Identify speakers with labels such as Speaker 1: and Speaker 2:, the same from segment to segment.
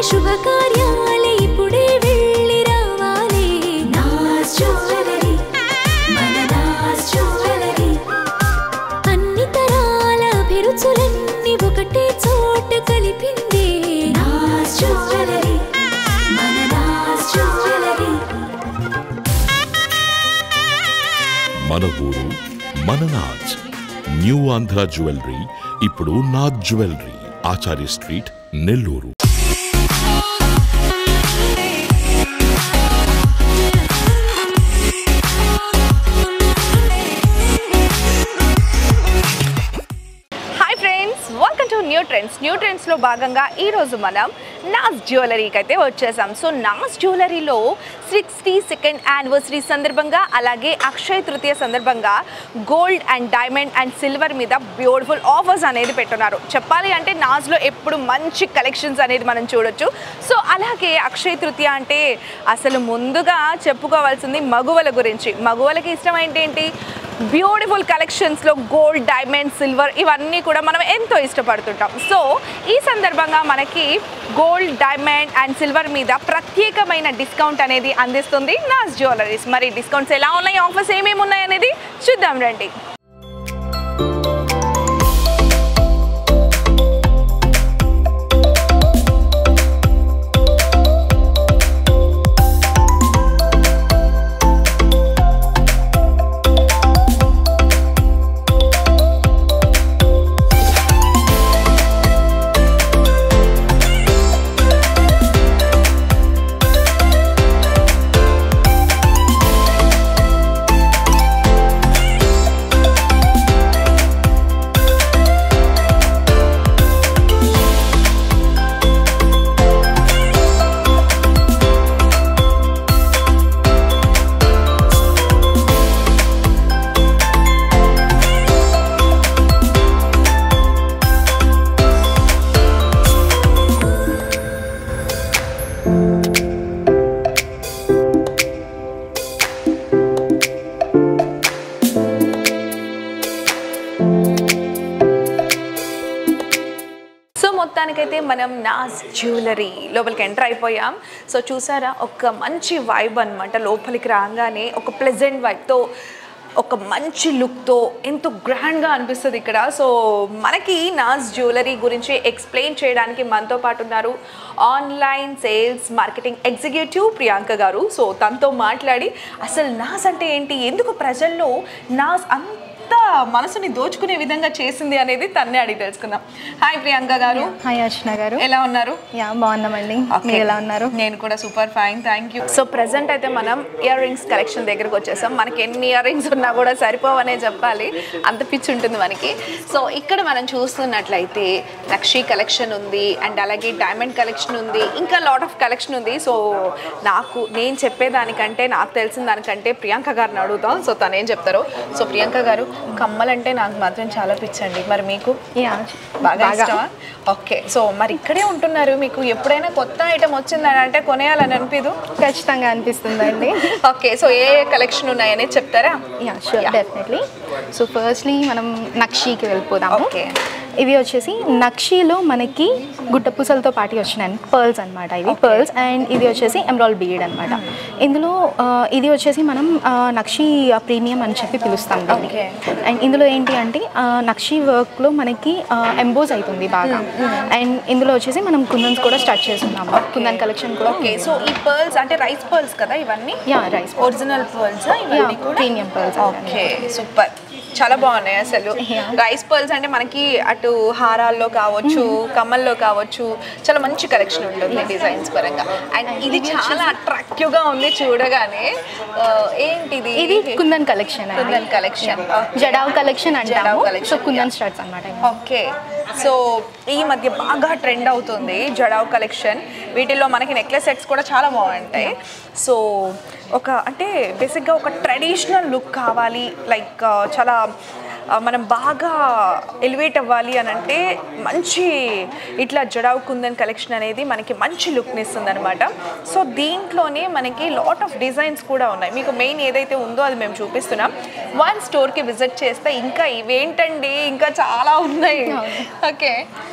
Speaker 1: శుభకార్యాలే ఇప్పుడే వెళ్ళి రావాలి నాస్ జ్యువెలరీ మన నాస్ జ్యువెలరీ అన్ని తరాల అభిరుచులన్నీ ఒకటే చోట కలిపిందే నాస్ జ్యువెలరీ మన నాస్ జ్యువెలరీ
Speaker 2: మన ఊరు మన నాజ్ న్యూ ఆంధ్ర జ్యువెలరీ ఇప్పుడు Naz jewellery Acharya street Nellore
Speaker 3: hi friends welcome to new trends new ట్రెండ్స్లో భాగంగా ఈరోజు మనం నాస్ జ్యువెలరీకి అయితే వచ్చేసాం సో నాస్ జ్యువెలరీలో సిక్స్టీ సెకండ్ యానివర్సరీ సందర్భంగా అలాగే అక్షయ తృతీయ సందర్భంగా gold and diamond and silver మీద బ్యూటిఫుల్ ఆఫర్స్ అనేది పెట్టున్నారు చెప్పాలి అంటే నాస్లో ఎప్పుడు మంచి కలెక్షన్స్ అనేది మనం చూడొచ్చు సో అలాగే అక్షయ తృతీయ అంటే అసలు ముందుగా చెప్పుకోవాల్సింది మగువల గురించి మగువలకి ఇష్టం ఏంటి బ్యూటిఫుల్ కలెక్షన్స్లో గోల్డ్ డైమండ్ సిల్వర్ ఇవన్నీ కూడా మనం ఎంతో ఇష్టపడుతుంటాం సో ఈ సందర్భంగా మనకి గోల్డ్ డైమండ్ అండ్ సిల్వర్ మీద ప్రత్యేకమైన డిస్కౌంట్ అనేది అందిస్తుంది నాస్ జ్యువెలరీస్ మరి డిస్కౌంట్స్ ఎలా ఉన్నాయి ఆఫర్స్ ఏమేమి ఉన్నాయి అనేది చూద్దాం రండి సో మొత్తానికైతే మనం నాస్ జ్యువెలరీ లోపలికి ఎంటర్ అయిపోయాం సో చూసారా ఒక మంచి వైబ్ అన్నమాట లోపలికి రాగానే ఒక ప్లెజెంట్ వైబ్తో ఒక మంచి లుక్తో ఎంతో గ్రాండ్గా అనిపిస్తుంది ఇక్కడ సో మనకి నాస్ జ్యువెలరీ గురించి ఎక్స్ప్లెయిన్ చేయడానికి మనతో పాటు ఉన్నారు online sales marketing executive Priyanka garu so తనతో మాట్లాడి అసలు నాస్ అంటే ఏంటి ఎందుకు ప్రజల్లో నాస్ అంత మనసుని దోచుకునే విధంగా చేసింది అనేది తన్నే అడిగి తెలుసుకుందాం హాయ్ ప్రియాంక గారు
Speaker 4: హాయ్ అర్చన గారు
Speaker 3: ఎలా ఉన్నారు
Speaker 4: యా బాగున్నామండి
Speaker 3: Okay.
Speaker 4: మీరు ఎలా ఉన్నారు
Speaker 3: నేను కూడా super fine thank you so present అయితే మనం ఇయర్ రింగ్స్ కలెక్షన్ దగ్గరకు వచ్చేసాం మనకి ఎన్ని ఇయర్ రింగ్స్ ఉన్నా కూడా సరిపోవనే చెప్పాలి అంత పిచ్చి ఉంటుంది మనకి సో ఇక్కడ మనం చూస్తున్నట్లయితే నక్షి కలెక్షన్ ఉంది అండ్ అలాగే డైమండ్ కలెక్షన్ ఉంది ఇంకా లాట్ ఆఫ్ కలెక్షన్ ఉంది సో నాకు నేను చెప్పేదానికంటే నాకు తెలిసిన దానికంటే ప్రియాంక గారిని అడుగుతాం సో తను ఏం చెప్తారో సో ప్రియాంక గారు కమ్మలంటే నాకు మాత్రం చాలా పిచ్చండి మరి మీకు
Speaker 4: యా
Speaker 3: బాగా ఇష్టమా ఓకే సో మరి ఇక్కడే ఉంటున్నారు మీకు ఎప్పుడైనా కొత్త ఐటమ్ వచ్చిందని అంటే కొనేయాలని అనిపిదు
Speaker 4: ఖచ్చితంగా అనిపిస్తుందండి
Speaker 3: ఓకే సో ఏ ఏ కలెక్షన్ ఉన్నాయని చెప్తారా
Speaker 4: yeah sure definitely so firstly మనం నక్షీకి వెళ్ళిపోదాము
Speaker 3: Okay.
Speaker 4: ఇవి వచ్చేసి నక్షీలో మనకి గుట్ట పూసలతో పాటు వచ్చినాయి పర్ల్స్ అనమాట ఇవి పర్ల్స్ అండ్ ఇది వచ్చేసి ఎమరాల్డ్ బీడ్ అనమాట ఇందులో ఆ, ఇది వచ్చేసి మనం ఆ, నక్షి ప్రీమియం అని చెప్పి పిలుస్తాం దీన్ని
Speaker 3: Okay.
Speaker 4: అండ్ ఇందులో ఏంటి అంటే ఆ, నక్షి వర్క్లో మనకి ఎంబోజ్ అవుతుంది బాగా అండ్ ఇందులో వచ్చేసి మనం కుందన్స్ కూడా స్టార్ట్ చేస్తున్నాము కుందన్ కలెక్షన్ కూడా
Speaker 3: ఓకే సో ఈ పర్ల్స్ అంటే రైస్ పర్ల్స్ కదా ఇవన్నీ
Speaker 4: యా రైస్
Speaker 3: ఒరిజినల్ పర్ల్స్ ఇవన్నీ కూడా
Speaker 4: ప్రీమియం పర్ల్స్
Speaker 3: ఓకే సూపర్ చాలా బాగున్నాయి అసలు
Speaker 4: Yeah.
Speaker 3: రైస్ పర్ల్స్ అంటే మనకి అటు హారాల్లో కావచ్చు కమ్మల్లో కావచ్చు చాలా మంచి కలెక్షన్ ఉంటుంది డిజైన్స్ పరంగా అండ్ ఇది చాలా అట్రాక్టివ్ గా ఉంది చూడగానే ఆ, ఏంటిది
Speaker 4: ఇది kundan collection
Speaker 3: kundan collection
Speaker 4: jadau collection
Speaker 3: jadau
Speaker 4: అంటాము
Speaker 3: collection,
Speaker 4: so kundan
Speaker 3: yeah.
Speaker 4: Starts అనమాట
Speaker 3: ఓకే సో ఈ మధ్య బాగా ట్రెండ్ అవుతుంది జడావ్ కలెక్షన్ వీటిల్లో మనకి నెక్లెస్ సెట్స్ కూడా చాలా బాగుంటాయి సో ఒక అంటే బేసిక్గా ఒక ట్రెడిషనల్ లుక్ కావాలి లైక్ చాలా ఆ, మనం బాగా ఎలివేట్ అవ్వాలి అని అంటే మంచి ఇట్లా జడావ్ కుందన్ కలెక్షన్ అనేది మనకి మంచి లుక్ని ఇస్తుంది అనమాట సో దీంట్లోనే మనకి లాట్ ఆఫ్ డిజైన్స్ కూడా ఉన్నాయి మీకు మెయిన్ ఏదైతే ఉందో అది మేము చూపిస్తున్నాం వన్ స్టోర్కి విజిట్ చేస్తే ఇంకా ఇవేంటండి ఇంకా చాలా ఉన్నాయి ఓకే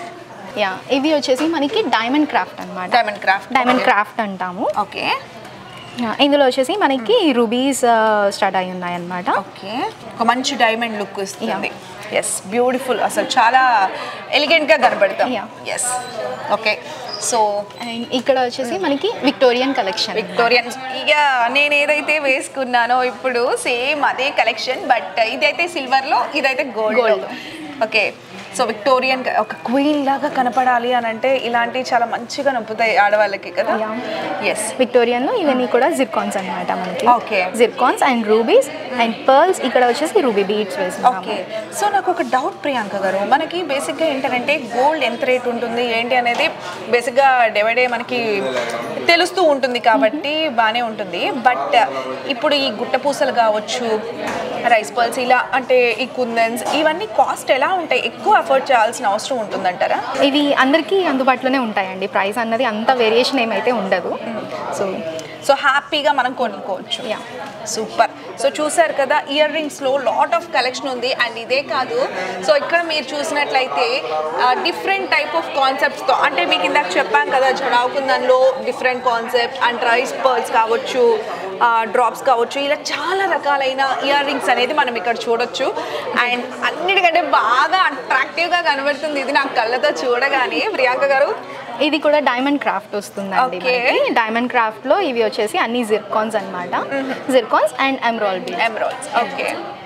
Speaker 4: యా ఇవి వచ్చేసి మనకి డైమండ్ క్రాఫ్ట్ అన్నమాట
Speaker 3: డైమండ్ క్రాఫ్ట్
Speaker 4: డైమండ్ క్రాఫ్ట్ అంటాము
Speaker 3: ఓకే
Speaker 4: Yeah, ఇందులో వచ్చేసి మనకి రూబీస్ స్టార్ట్ అయి ఉన్నాయి అన్నమాట
Speaker 3: ఓకే ఒక మంచి డైమండ్ లుక్ ఇస్తుంది ఎస్ బ్యూటిఫుల్ అసలు చాలా ఎలిగెంట్గా కనబడతాం
Speaker 4: Yeah.
Speaker 3: Yes okay so
Speaker 4: and ఇక్కడ వచ్చేసి మనకి విక్టోరియన్ కలెక్షన్
Speaker 3: విక్టోరియన్ ఇక నేను ఏదైతే వేసుకున్నానో ఇప్పుడు సేమ్ అదే కలెక్షన్ బట్ ఇదైతే సిల్వర్లో ఇదైతే gold
Speaker 4: Gold.
Speaker 3: Okay so Victorian ఒక క్వీన్ లాగా కనపడాలి అని అంటే ఇలాంటివి చాలా మంచిగా నొప్పుతాయి ఆడవాళ్ళకి కదా ఎస్
Speaker 4: విక్టోరియన్ లో ఇవన్నీ కూడా జిర్కాన్స్ అన్నమాట మనకి
Speaker 3: Okay.
Speaker 4: Zircons and rubies and pearls ఇక్కడ వచ్చేసి రూబీ బీడ్స్
Speaker 3: ఓకే
Speaker 4: వేస్తున్నాము
Speaker 3: సో నాకు ఒక డౌట్ ప్రియాంక గారు మనకి బేసిక్గా ఏంటంటే గోల్డ్ ఎంత రేట్ ఉంటుంది ఏంటి అనేది బేసిక్గా డే బై డే మనకి తెలుస్తూ ఉంటుంది కాబట్టి బాగానే ఉంటుంది బట్ ఇప్పుడు ఈ గుట్ట పూసలు కావచ్చు రైస్ పర్ల్స్ ఇలా అంటే ఈ కుందన్స్ ఇవన్నీ కాస్ట్ ఎలా ఉంటాయి ఎక్కువ అఫోర్డ్ చేయాల్సిన అవసరం ఉంటుందంటారా
Speaker 4: ఇవి అందరికీ అందుబాటులోనే ఉంటాయండి ప్రైస్ అన్నది అంత వేరియేషన్ ఏమైతే ఉండదు సో
Speaker 3: సో హ్యాపీగా మనం కొనుక్కోవచ్చు
Speaker 4: Yeah.
Speaker 3: సూపర్ సో చూసారు కదా ఇయర్ రింగ్స్లో లాట్ ఆఫ్ కలెక్షన్ ఉంది అండ్ ఇదే కాదు సో ఇక్కడ మీరు చూసినట్లయితే డిఫరెంట్ టైప్ ఆఫ్ కాన్సెప్ట్స్తో అంటే మీకు ఇందాక చెప్పాను కదా జడావుకుందంలో different concept and rice pearls కావచ్చు డ్రాప్స్ కావచ్చు ఇలా చాలా రకాలైన ఇయర్ రింగ్స్ అనేది మనం ఇక్కడ చూడొచ్చు అండ్ అన్నిటికంటే బాగా అట్రాక్టివ్గా కనబడుతుంది ఇది నా కళ్ళతో చూడగానే ప్రియాంక గారు
Speaker 4: ఇది కూడా డైమండ్ క్రాఫ్ట్ వస్తుందండి
Speaker 3: Okay.
Speaker 4: మనకి డైమండ్ క్రాఫ్ట్ లో ఇవి వచ్చేసి అన్ని జిర్కాన్స్ అన్నమాట zircons and emerald bead
Speaker 3: emeralds okay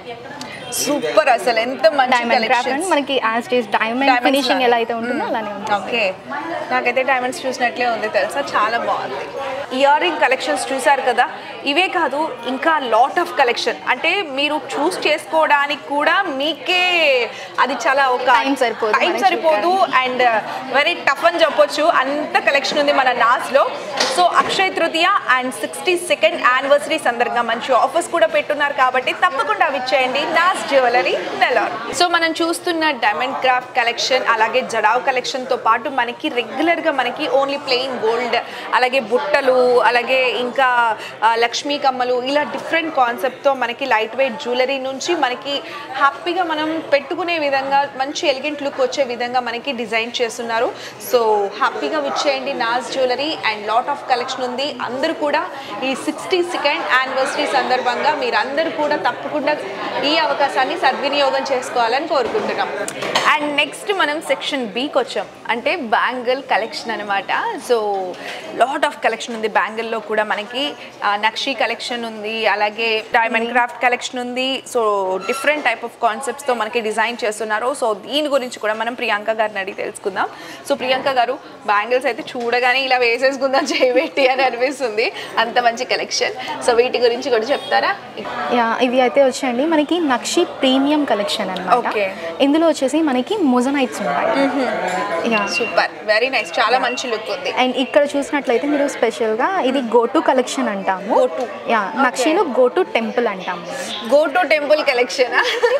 Speaker 3: super అసలు ఎంత మంచి
Speaker 4: డైమండ్ క్రాఫ్ట్
Speaker 3: కలెక్షన్
Speaker 4: అంటే మనకి as is diamond
Speaker 3: Diamonds
Speaker 4: finishing
Speaker 3: లాగా.
Speaker 4: ఎలా అయితే ఉంటుందో అలానే ఉంటుంది
Speaker 3: ఓకే నాకైతే డైమండ్స్ చూసినట్లే ఉంది తెలుసా చాలా బాగుంది ఇయర్ రింగ్ కలెక్షన్స్ చూసారు కదా ఇవే కాదు ఇంకా లాట్ ఆఫ్ కలెక్షన్ అంటే మీరు చూస్ చేసుకోవడానికి కూడా మీకే అది చాలా ఒక
Speaker 4: Time సరిపోదు
Speaker 3: టైం
Speaker 4: మనకి
Speaker 3: సరిపోదు అండ్ వెరీ టఫ్ అని చెప్పొచ్చు అంత కలెక్షన్ ఉంది మన నాస్లో సో అక్షయ తృతీయ అండ్ సిక్స్టీ సెకండ్ యానివర్సరీ సందర్భంగా మంచి ఆఫర్స్ కూడా పెట్టున్నారు కాబట్టి తప్పకుండా అవి ఇచ్చేయండి నాస్ జ్యువెలరీ నెల్లూరు సో మనం చూస్తున్న డైమండ్ క్రాఫ్ట్ కలెక్షన్ అలాగే జడావ్ కలెక్షన్తో పాటు మనకి రెగ్యులర్గా మనకి ఓన్లీ ప్లెయిన్ గోల్డ్ అలాగే బుట్టలు అలాగే ఇంకా ఆ, లక్ష్మీ కమ్మలు ఇలా డిఫరెంట్ కాన్సెప్ట్తో మనకి లైట్ వెయిట్ జ్యువెలరీ నుంచి మనకి హ్యాపీగా మనం పెట్టుకునే విధంగా మంచి ఎలిగెంట్ లుక్ వచ్చే విధంగా మనకి డిజైన్ చేస్తున్నారు సో హ్యాపీగా విచ్చేయండి Naz jewellery and lot of collection ఉంది అందరూ కూడా ఈ సిక్స్టీ సెకండ్ యానివర్సరీ సందర్భంగా మీరందరూ కూడా తప్పకుండా ఈ అవకాశాన్ని సద్వినియోగం చేసుకోవాలని కోరుకుంటున్నాం అండ్ నెక్స్ట్ మనం సెక్షన్ బీకి వచ్చాం అంటే బ్యాంగిల్ కలెక్షన్ అనమాట సో లాట్ ఆఫ్ కలెక్షన్ ఉంది బ్యాంగిల్లో కూడా మనకి ఆ, నక్షి కలెక్షన్ ఉంది అలాగే డైమండ్ క్రాఫ్ట్ కలెక్షన్ ఉంది సో డిఫరెంట్ టైప్ ఆఫ్ కాన్సెప్ట్స్తో మనకి డిజైన్ చేస్తున్నారు సో దీని గురించి కూడా మనం ప్రియాంక గారిని అడిగి తెలుసుకుందాం సో ప్రియాంక గారు బ్యాంగిల్స్ అయితే చూడగానే ఇలా వేసేసుకుందాం చేయబెట్టి అని అనిపిస్తుంది అంత మంచి కలెక్షన్ సో వీటి గురించి కూడా చెప్తారా
Speaker 4: యా ఇవి అయితే వచ్చాయండి మనకి నక్షి ప్రీమియం కలెక్షన్ అన్నమాట
Speaker 3: Okay.
Speaker 4: ఇందులో వచ్చేసి మనకి మొజనైట్స్ ఉంటాయి యా
Speaker 3: సూపర్ వెరీ నైస్ చాలా మంచి లుక్ ఉంది
Speaker 4: అండ్ ఇక్కడ చూసినట్లయితే మీరు స్పెషల్ గా ఇది గోటు కలెక్షన్ అంటాము
Speaker 3: Go to.
Speaker 4: యా నక్షిలో గోటు టెంపుల్ అంటాము
Speaker 3: go to temple collection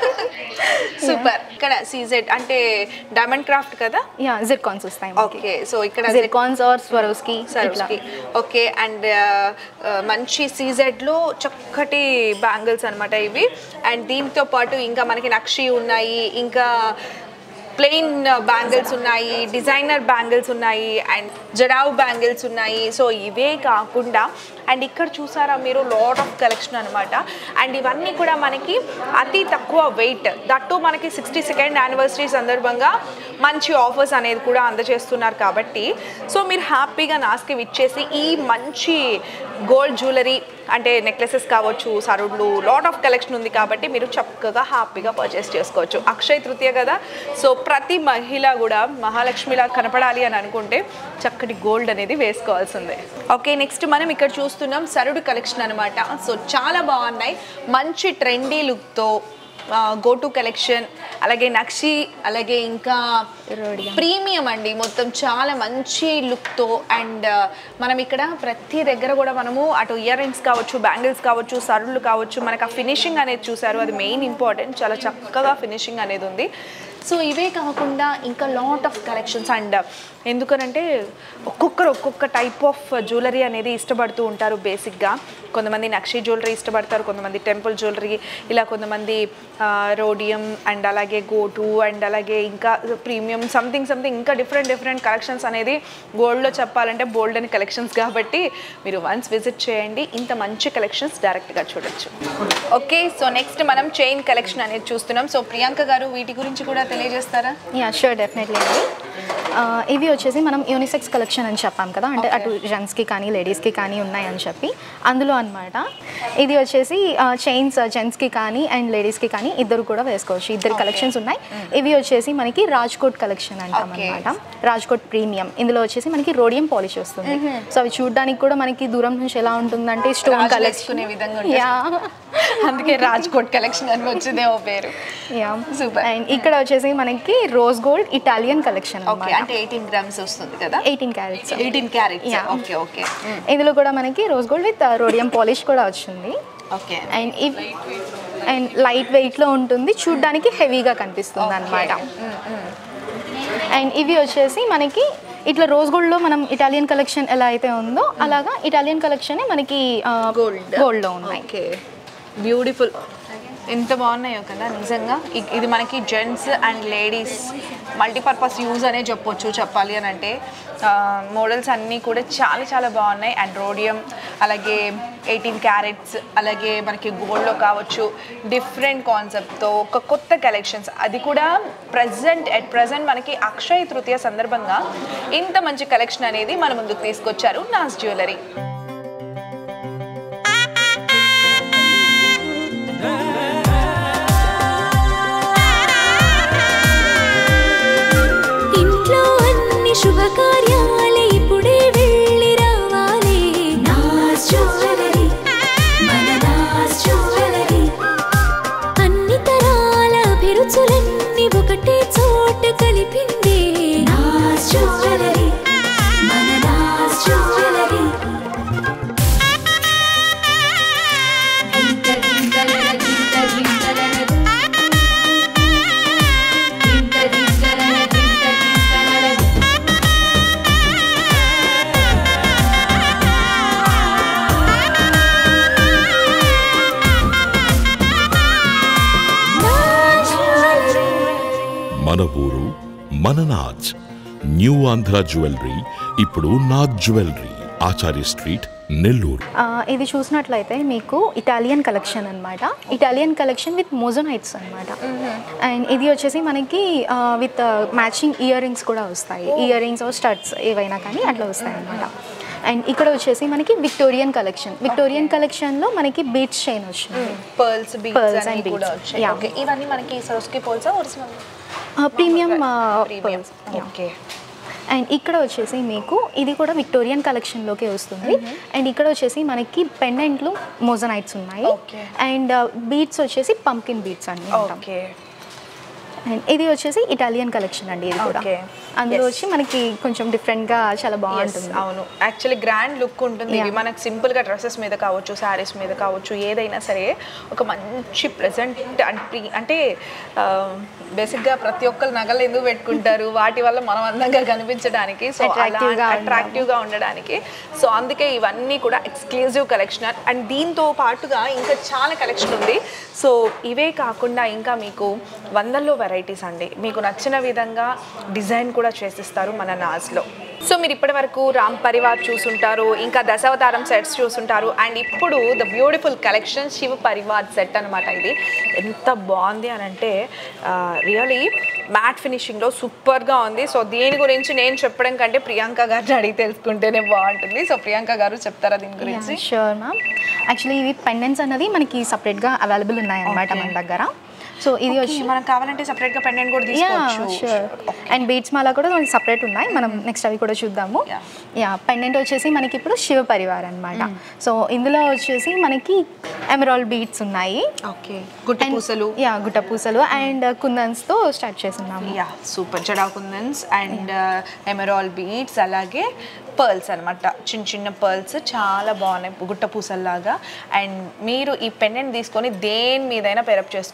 Speaker 3: super ఇక్కడ సీజెడ్ అంటే డైమండ్ క్రాఫ్ట్ కదా
Speaker 4: యా జిర్కాన్స్ వస్తాయి
Speaker 3: ఓకే సో ఇక్కడ
Speaker 4: zircons are Swarovski
Speaker 3: Swarovski okay and మంచి సీజెడ్లో చక్కటి బ్యాంగిల్స్ అనమాట ఇవి అండ్ దీంతో పాటు ఇంకా మనకి నక్షి ఉన్నాయి ఇంకా ప్లెయిన్ బ్యాంగిల్స్ ఉన్నాయి డిజైనర్ బ్యాంగిల్స్ ఉన్నాయి అండ్ జడావ్ బ్యాంగిల్స్ ఉన్నాయి సో ఇవే కాకుండా అండ్ ఇక్కడ చూసారా మీరు లాట్ ఆఫ్ కలెక్షన్ అనమాట అండ్ ఇవన్నీ కూడా మనకి అతి తక్కువ వెయిట్ దట్టు మనకి సిక్స్టీ సెకండ్ యానివర్సరీ సందర్భంగా మంచి ఆఫర్స్ అనేది కూడా అందజేస్తున్నారు కాబట్టి సో మీరు హ్యాపీగా నాస్కి విచ్చేసి ఈ మంచి గోల్డ్ జ్యువెలరీ అంటే నెక్లెసెస్ కావచ్చు సరుడ్లు లాట్ ఆఫ్ కలెక్షన్ ఉంది కాబట్టి మీరు చక్కగా హ్యాపీగా పర్చేస్ చేసుకోవచ్చు అక్షయ తృతీయ కదా సో ప్రతి మహిళ కూడా మహాలక్ష్మిలా కనపడాలి అని అనుకుంటే చక్కటి గోల్డ్ అనేది వేసుకోవాల్సిందే ఓకే నెక్స్ట్ మనం ఇక్కడ చూస్తున్నాం సరుడు కలెక్షన్ అనమాట సో చాలా బాగున్నాయి మంచి ట్రెండీ లుక్తో గోటు కలెక్షన్ అలాగే నక్షి అలాగే ఇంకా ప్రీమియం అండి మొత్తం చాలా మంచి లుక్తో అండ్ మనం ఇక్కడ ప్రతి దగ్గర కూడా మనము అటు ఇయర్ రింగ్స్ కావచ్చు బ్యాంగిల్స్ కావచ్చు సరుళ్ళు కావచ్చు మనకు ఆ ఫినిషింగ్ అనేది చూసారు అది మెయిన్ ఇంపార్టెంట్ చాలా చక్కగా ఫినిషింగ్ అనేది ఉంది సో ఇవే కాకుండా ఇంకా లాట్ ఆఫ్ కలెక్షన్స్ అండ్ ఎందుకనంటే ఒక్కొక్కరు ఒక్కొక్క టైప్ ఆఫ్ జ్యువెలరీ అనేది ఇష్టపడుతూ ఉంటారు బేసిక్గా కొంతమంది నక్షి జ్యువెలరీ ఇష్టపడతారు కొంతమంది టెంపుల్ జ్యువెలరీ ఇలా కొంతమంది రోడియం అండ్ అలాగే గోటు అండ్ అలాగే ఇంకా ప్రీమియం సంథింగ్ సంథింగ్ ఇంకా డిఫరెంట్ డిఫరెంట్ కలెక్షన్స్ అనేది గోల్డ్లో చెప్పాలంటే బోల్డ్ అని కలెక్షన్స్ కాబట్టి మీరు వన్స్ విజిట్ చేయండి ఇంత మంచి కలెక్షన్స్ డైరెక్ట్గా చూడొచ్చు ఓకే సో నెక్స్ట్ మనం చైన్ కలెక్షన్ అనేది చూస్తున్నాం సో ప్రియాంక గారు వీటి గురించి కూడా తెలియజేస్తారా
Speaker 4: యా షూర్ డెఫినెట్లీ అండి ఆ, ఇవి వచ్చేసి మనం యూనిసెక్స్ కలెక్షన్ అని చెప్పాం కదా అంటే అటు జెంట్స్కి కానీ లేడీస్కి కానీ ఉన్నాయని చెప్పి అందులో అనమాట ఇది వచ్చేసి చైన్స్ జెంట్స్కి కానీ అండ్ లేడీస్కి కానీ ఇద్దరు కూడా వేసుకోవచ్చు ఇద్దరు కలెక్షన్స్ ఉన్నాయి ఇవి వచ్చేసి మనకి రాజ్కోట్ కలెక్షన్ అంటాం
Speaker 3: Okay.
Speaker 4: అనమాట రాజ్కోట్ ప్రీమియం ఇందులో వచ్చేసి మనకి రోడియం పాలిష్ వస్తుంది సో అవి చూడడానికి కూడా మనకి దూరం నుంచి ఎలా ఉంటుందంటే స్టోన్
Speaker 3: రాజులు
Speaker 4: కలెక్షన్
Speaker 3: వేసుకునే విధంగా ఉంటుంది.
Speaker 4: యా
Speaker 3: అందుకే రాజ్కోట్ కలెక్షన్ అని వచ్చిందే ఓ పేరు
Speaker 4: యా
Speaker 3: Super.
Speaker 4: అండ్ ఇక్కడ వచ్చేసి మనకి rose gold Italian collection
Speaker 3: okay అంటే ఎయిటీన్ గ్రామ్స్ వస్తుంది కదా
Speaker 4: eighteen carats
Speaker 3: eighteen carats
Speaker 4: Yeah.
Speaker 3: Okay okay
Speaker 4: ఇందులో కూడా మనకి rose gold with rhodium polish కూడా వచ్చింది
Speaker 3: ఓకే
Speaker 4: అండ్ ఇవి అండ్ లైట్ వెయిట్లో ఉంటుంది చూడ్డానికి హెవీగా కనిపిస్తుంది అనమాట అండ్ ఇవి వచ్చేసి మనకి ఇట్లా రోజ్ గోల్డ్లో మనం ఇటాలియన్ కలెక్షన్ ఎలా అయితే ఉందో అలాగా ఇటాలియన్ కలెక్షన్ మనకి
Speaker 3: Gold.
Speaker 4: గోల్డ్లో ఉన్నాయి
Speaker 3: ఓకే బ్యూటిఫుల్ ఎంత బాగున్నాయో కదా నిజంగా ఇ- ఇది మనకి gents and ladies multipurpose use అనే చెప్పొచ్చు చెప్పాలి అని అంటే మోడల్స్ అన్నీ కూడా చాలా చాలా బాగున్నాయి అండ్ రోడియం అలాగే ఎయిటీన్ క్యారెట్స్ అలాగే మనకి గోల్డ్లో కావచ్చు డిఫరెంట్ కాన్సెప్ట్తో ఒక కొత్త కలెక్షన్స్ అది కూడా ప్రజెంట్ అట్ ప్రజెంట్ మనకి అక్షయ తృతీయ సందర్భంగా ఇంత మంచి కలెక్షన్ అనేది మన ముందుకు తీసుకొచ్చారు నాస్ జ్యువెలరీ
Speaker 1: ఇంట్లో అన్ని శుభకార్యాలే ఇప్పుడే వెళ్ళి రావాలి నాస్ జ్యువెలరీ మన నాస్ జ్యువెలరీ అన్ని తరాల అభిరుచులన్నీ ఒకటే చోట కలిపిందే నాస్ జ్యువెలరీ మన నాస్ జ్యువెలరీ గింత గింతలన గింత గింతలన గింత గింతలన గింత గింతలన నాస్ జ్యువెలరీ
Speaker 2: మన ఊరు మన నాజ్ న్యూ ఆంధ్ర జ్యువెలరీ ఇప్పుడు నాజ్ జ్యువెలరీ ఆచార్య స్ట్రీట్ నెల్లూరు
Speaker 4: ఆ, ఇది చూసినట్లయితే మీకు ఇటాలియన్ కలెక్షన్ అన్నమాట ఇటాలియన్ కలెక్షన్ విత్ మోజోనైట్స్ అన్నమాట అండ్ ఇది వచ్చేసి మనకి విత్ మ్యాచింగ్ ఇయర్ రింగ్స్ కూడా వస్తాయి ఇయర్ రింగ్స్ స్టడ్స్ ఏవైనా కానీ అట్లా వస్తాయి అన్నమాట అండ్ ఇక్కడ వచ్చేసి మనకి విక్టోరియన్ కలెక్షన్ విక్టోరియన్ కలెక్షన్లో మనకి బీచ్ చైన్ వచ్చింది
Speaker 3: పర్ల్స్
Speaker 4: Pearls
Speaker 3: బీడ్స్
Speaker 4: and
Speaker 3: అన్ని కూడా
Speaker 4: beads.
Speaker 3: వచ్చాయి
Speaker 4: Yeah.
Speaker 3: ఓకే ఇవన్నీ మనకి సరోస్కి పోల్సా original
Speaker 4: premium
Speaker 3: premium okay
Speaker 4: and ఇక్కడ వచ్చేసి మీకు ఇది కూడా విక్టోరియన్ కలెక్షన్లోకి వస్తుంది అండ్ ఇక్కడ వచ్చేసి మనకి పెండెంట్లు మోజనైట్స్ ఉన్నాయి
Speaker 3: Okay.
Speaker 4: అండ్ బీట్స్ వచ్చేసి పంకిన్ బీట్స్ అండి
Speaker 3: ఓకే
Speaker 4: అండ్ ఇది వచ్చేసి ఇటాలియన్ కలెక్షన్ అండి ఇది కూడా
Speaker 3: Okay.
Speaker 4: అందులో
Speaker 3: Yes.
Speaker 4: వచ్చి మనకి కొంచెం డిఫరెంట్గా చాలా బాగుంటుంది
Speaker 3: అవును యాక్చువల్లీ గ్రాండ్ లుక్ ఉంటుంది ఇవి
Speaker 4: Yeah.
Speaker 3: మనకు సింపుల్గా డ్రెస్సెస్ మీద కావచ్చు శారీస్ మీద కావచ్చు ఏదైనా సరే ఒక మంచి ప్రెజెంట్ అంటే బేసిక్గా ప్రతి ఒక్కరు నగలు ఎందుకు పెట్టుకుంటారు వాటి వల్ల మనం అందంగా కనిపించడానికి సో
Speaker 4: Attractive గా
Speaker 3: అట్రాక్టివ్గా ఉండడానికి సో అందుకే ఇవన్నీ కూడా ఎక్స్క్లూజివ్ కలెక్షన్ అండ్ దీంతో పాటుగా ఇంకా చాలా కలెక్షన్ ఉంది సో ఇవే కాకుండా ఇంకా మీకు వందల్లో వెరైటీస్ అండి మీకు నచ్చిన విధంగా డిజైన్ కూడా చేసిస్తారు మన నాజ్లో సో మీరు ఇప్పటి వరకు రామ్ పరివార్ చూసుంటారు ఇంకా దశావతారం సెట్స్ చూసుంటారు అండ్ ఇప్పుడు the beautiful collection Shiva Parivar set అనమాట ఇది ఎంత బాగుంది అని అంటే రియలీ మ్యాట్ ఫినిషింగ్లో సూపర్గా ఉంది సో దీని గురించి నేను చెప్పడం కంటే ప్రియాంక గారిని అడిగి తెలుసుకుంటేనే బాగుంటుంది సో ప్రియాంక గారు చెప్తారా దీని గురించి
Speaker 4: షూర్ మ్యామ్ యాక్చువల్లీ ఇవి పెండెంట్స్ అనేది మనకి సపరేట్గా అవైలబుల్ ఉన్నాయన్నమాట
Speaker 3: Okay.
Speaker 4: మన దగ్గర సో ఇది వచ్చి
Speaker 3: మనకు కావాలంటే సెపరేట్గా పెండెంట్ కూడా
Speaker 4: యా
Speaker 3: తీసుకోవచ్చు
Speaker 4: షూర్ అండ్ బీట్స్ మాల కూడా మనకి సపరేట్ ఉన్నాయి మనం నెక్స్ట్ అవి కూడా చూద్దాము
Speaker 3: Yeah.
Speaker 4: యా పెండెంట్ వచ్చేసి మనకి ఇప్పుడు శివ పరివార్ అనమాట సో ఇందులో వచ్చేసి మనకి ఎమరాల్ బీట్స్ ఉన్నాయి
Speaker 3: ఓకే గుట్టి
Speaker 4: And-
Speaker 3: పూసలు
Speaker 4: యా గుట్ట పూసలు అండ్ కుందన్స్తో స్టార్ట్ చేస్తున్నాము
Speaker 3: యా సూపర్ జడా కుందన్స్ అండ్ ఎమరాల్ బీడ్స్ అలాగే పర్ల్స్ అనమాట చిన్న చిన్న పర్ల్స్ చాలా బాగున్నాయి గుట్ట పూసల్లాగా అండ్ మీరు ఈ పెండెంట్ తీసుకొని దేని మీదైనా పెరప్ చేసుకోవచ్చు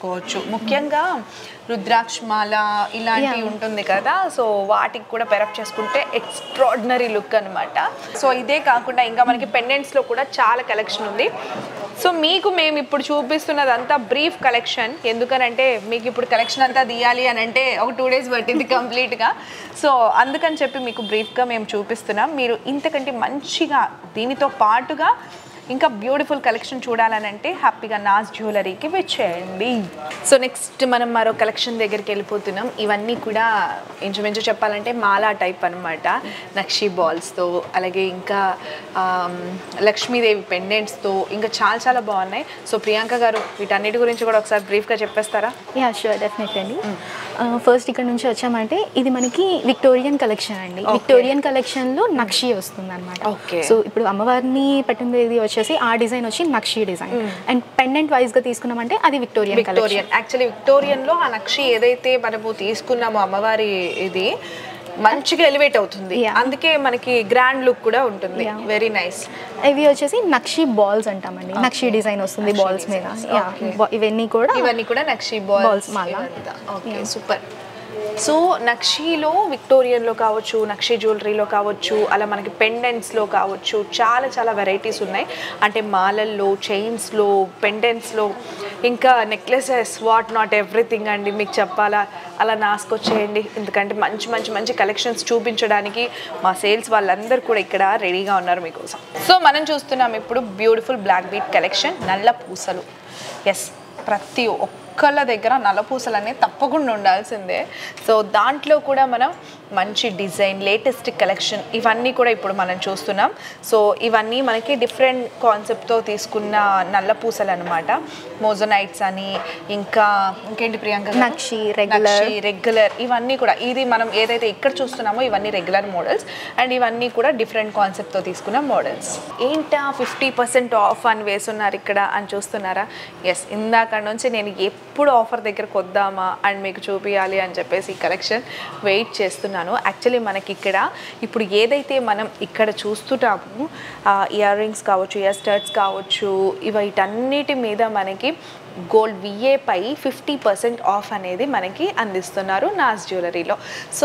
Speaker 3: ముఖ్యంగా రుద్రాక్ష మాల ఇలాంటివి
Speaker 4: Yeah.
Speaker 3: ఉంటుంది కదా సో వాటికి కూడా పెరప్ చేసుకుంటే ఎక్స్ట్రాడినరీ లుక్ అనమాట సో ఇదే కాకుండా ఇంకా మనకి పెండెంట్స్లో కూడా చాలా కలెక్షన్ ఉంది సో మీకు మేము ఇప్పుడు చూపిస్తున్నదంతా బ్రీఫ్ కలెక్షన్ ఎందుకనంటే మీకు ఇప్పుడు కలెక్షన్ అంతా తీయాలి అని అంటే ఒక టూ డేస్ పట్టింది కంప్లీట్గా సో అందుకని చెప్పి మీకు బ్రీఫ్గా మేము చూపిస్తున్నాం మీరు ఇంతకంటే మంచిగా దీనితో పాటుగా ఇంకా బ్యూటిఫుల్ కలెక్షన్ చూడాలని అంటే హ్యాపీగా నాస్ జ్యువెలరీకి వచ్చేయండి సో నెక్స్ట్ మనం మరో కలెక్షన్ దగ్గరికి వెళ్ళిపోతున్నాం ఇవన్నీ కూడా ఇంచుమించు చెప్పాలంటే మాలా టైప్ అనమాట నక్షి బాల్స్తో అలాగే ఇంకా ఆమ్, లక్ష్మీదేవి పెండెంట్స్తో ఇంకా చాలా చాలా బాగున్నాయి సో ప్రియాంక గారు వీటన్నిటి గురించి కూడా ఒకసారి బ్రీఫ్గా చెప్పేస్తారా
Speaker 4: యా షూర్ డెఫినెట్లీ అండి ఫస్ట్ ఇక్కడ నుంచి వచ్చామంటే ఇది మనకి విక్టోరియన్ కలెక్షన్ అండి
Speaker 3: Okay.
Speaker 4: విక్టోరియన్ కలెక్షన్లో నక్షి వస్తుంది అనమాట
Speaker 3: Okay.
Speaker 4: సో ఇప్పుడు అమ్మవారిని పెట్టింది ఇది వచ్చేసి ఆ డిజైన్ వచ్చి nakshi design and pendant wise గా తీసుకున్నామంటే అది విక్టోరియన్ కలెక్షన్
Speaker 3: విక్టోరియన్ యాక్చువల్లీ విక్టోరియన్లో ఆ నక్షి ఏదైతే మనము తీసుకున్నామో అమ్మవారి ఇది మంచిగా ఎలివేట్ అవుతుంది
Speaker 4: Yeah.
Speaker 3: అందుకే మనకి గ్రాండ్ లుక్ కూడా ఉంటుంది
Speaker 4: Yeah.
Speaker 3: వెరీ నైస్
Speaker 4: ఇవి వచ్చేసి నక్షి బాల్స్ అంటామండి నక్షి డిజైన్ వస్తుంది
Speaker 3: నక్షి
Speaker 4: బాల్స్ మీద
Speaker 3: designs.
Speaker 4: Yeah,
Speaker 3: Okay.
Speaker 4: బా- ఇవన్నీ కూడా
Speaker 3: ఇవన్నీ కూడా నక్షి
Speaker 4: Balls
Speaker 3: బాల్స్
Speaker 4: మాల.
Speaker 3: Okay
Speaker 4: Yeah.
Speaker 3: సూపర్ సో నక్షిలో విక్టోరియన్లో కావచ్చు నక్షి జ్యువెలరీలో కావచ్చు అలా మనకి పెండెంట్స్లో కావచ్చు చాలా చాలా వెరైటీస్ ఉన్నాయి అంటే మాలల్లో చైన్స్లో పెండెంట్స్లో ఇంకా నెక్లెసెస్ వాట్ నాట్ ఎవ్రీథింగ్ అండి మీకు చెప్పాలా అలా నాసుకొచ్చేయండి ఎందుకంటే మంచి మంచి మంచి కలెక్షన్స్ చూపించడానికి మా సేల్స్ వాళ్ళందరూ కూడా ఇక్కడ రెడీగా ఉన్నారు మీకోసం సో మనం చూస్తున్నాం ఇప్పుడు బ్యూటిఫుల్ బ్లాక్ బీట్ కలెక్షన్ నల్ల పూసలు ఎస్ ప్రతి ఒక్కళ్ళ దగ్గర నల్లపూసలు అనేవి తప్పకుండా ఉండాల్సిందే సో దాంట్లో కూడా మనం మంచి డిజైన్ లేటెస్ట్ కలెక్షన్ ఇవన్నీ కూడా ఇప్పుడు మనం చూస్తున్నాం సో ఇవన్నీ మనకి డిఫరెంట్ కాన్సెప్ట్తో తీసుకున్న నల్ల పూసలు అనమాట మోజోనైట్స్ అని ఇంకా ఇంకేంటి ప్రియాంక గారు?
Speaker 4: నక్షి, regular.
Speaker 3: నక్షి, రెగ్యులర్ ఇవన్నీ కూడా ఇది మనం ఏదైతే ఇక్కడ చూస్తున్నామో ఇవన్నీ రెగ్యులర్ మోడల్స్ అండ్ ఇవన్నీ కూడా డిఫరెంట్ కాన్సెప్ట్తో తీసుకున్న మోడల్స్ ఏంటా ఫిఫ్టీ పర్సెంట్ ఆఫ్ అని వేసున్నారు ఇక్కడ అని చూస్తున్నారా ఎస్ ఇందాక నుంచి నేను ఎప్పుడు ఆఫర్ దగ్గరకు వద్దామా అండ్ మీకు చూపించాలి అని చెప్పేసి ఈ కలెక్షన్ వెయిట్ చేస్తున్నాను యాక్చువల్లీ మనకి ఇక్కడ ఇప్పుడు ఏదైతే మనం ఇక్కడ చూస్తున్నాము ఇయర్ రింగ్స్ కావచ్చు ఇయర్ స్టర్ట్స్ కావచ్చు ఇవి వీటన్నిటి మీద మనకి గోల్డ్ విఏ పై ఫిఫ్టీ పర్సెంట్ ఆఫ్ అనేది మనకి అందిస్తున్నారు నాస్ జ్యువెలరీలో సో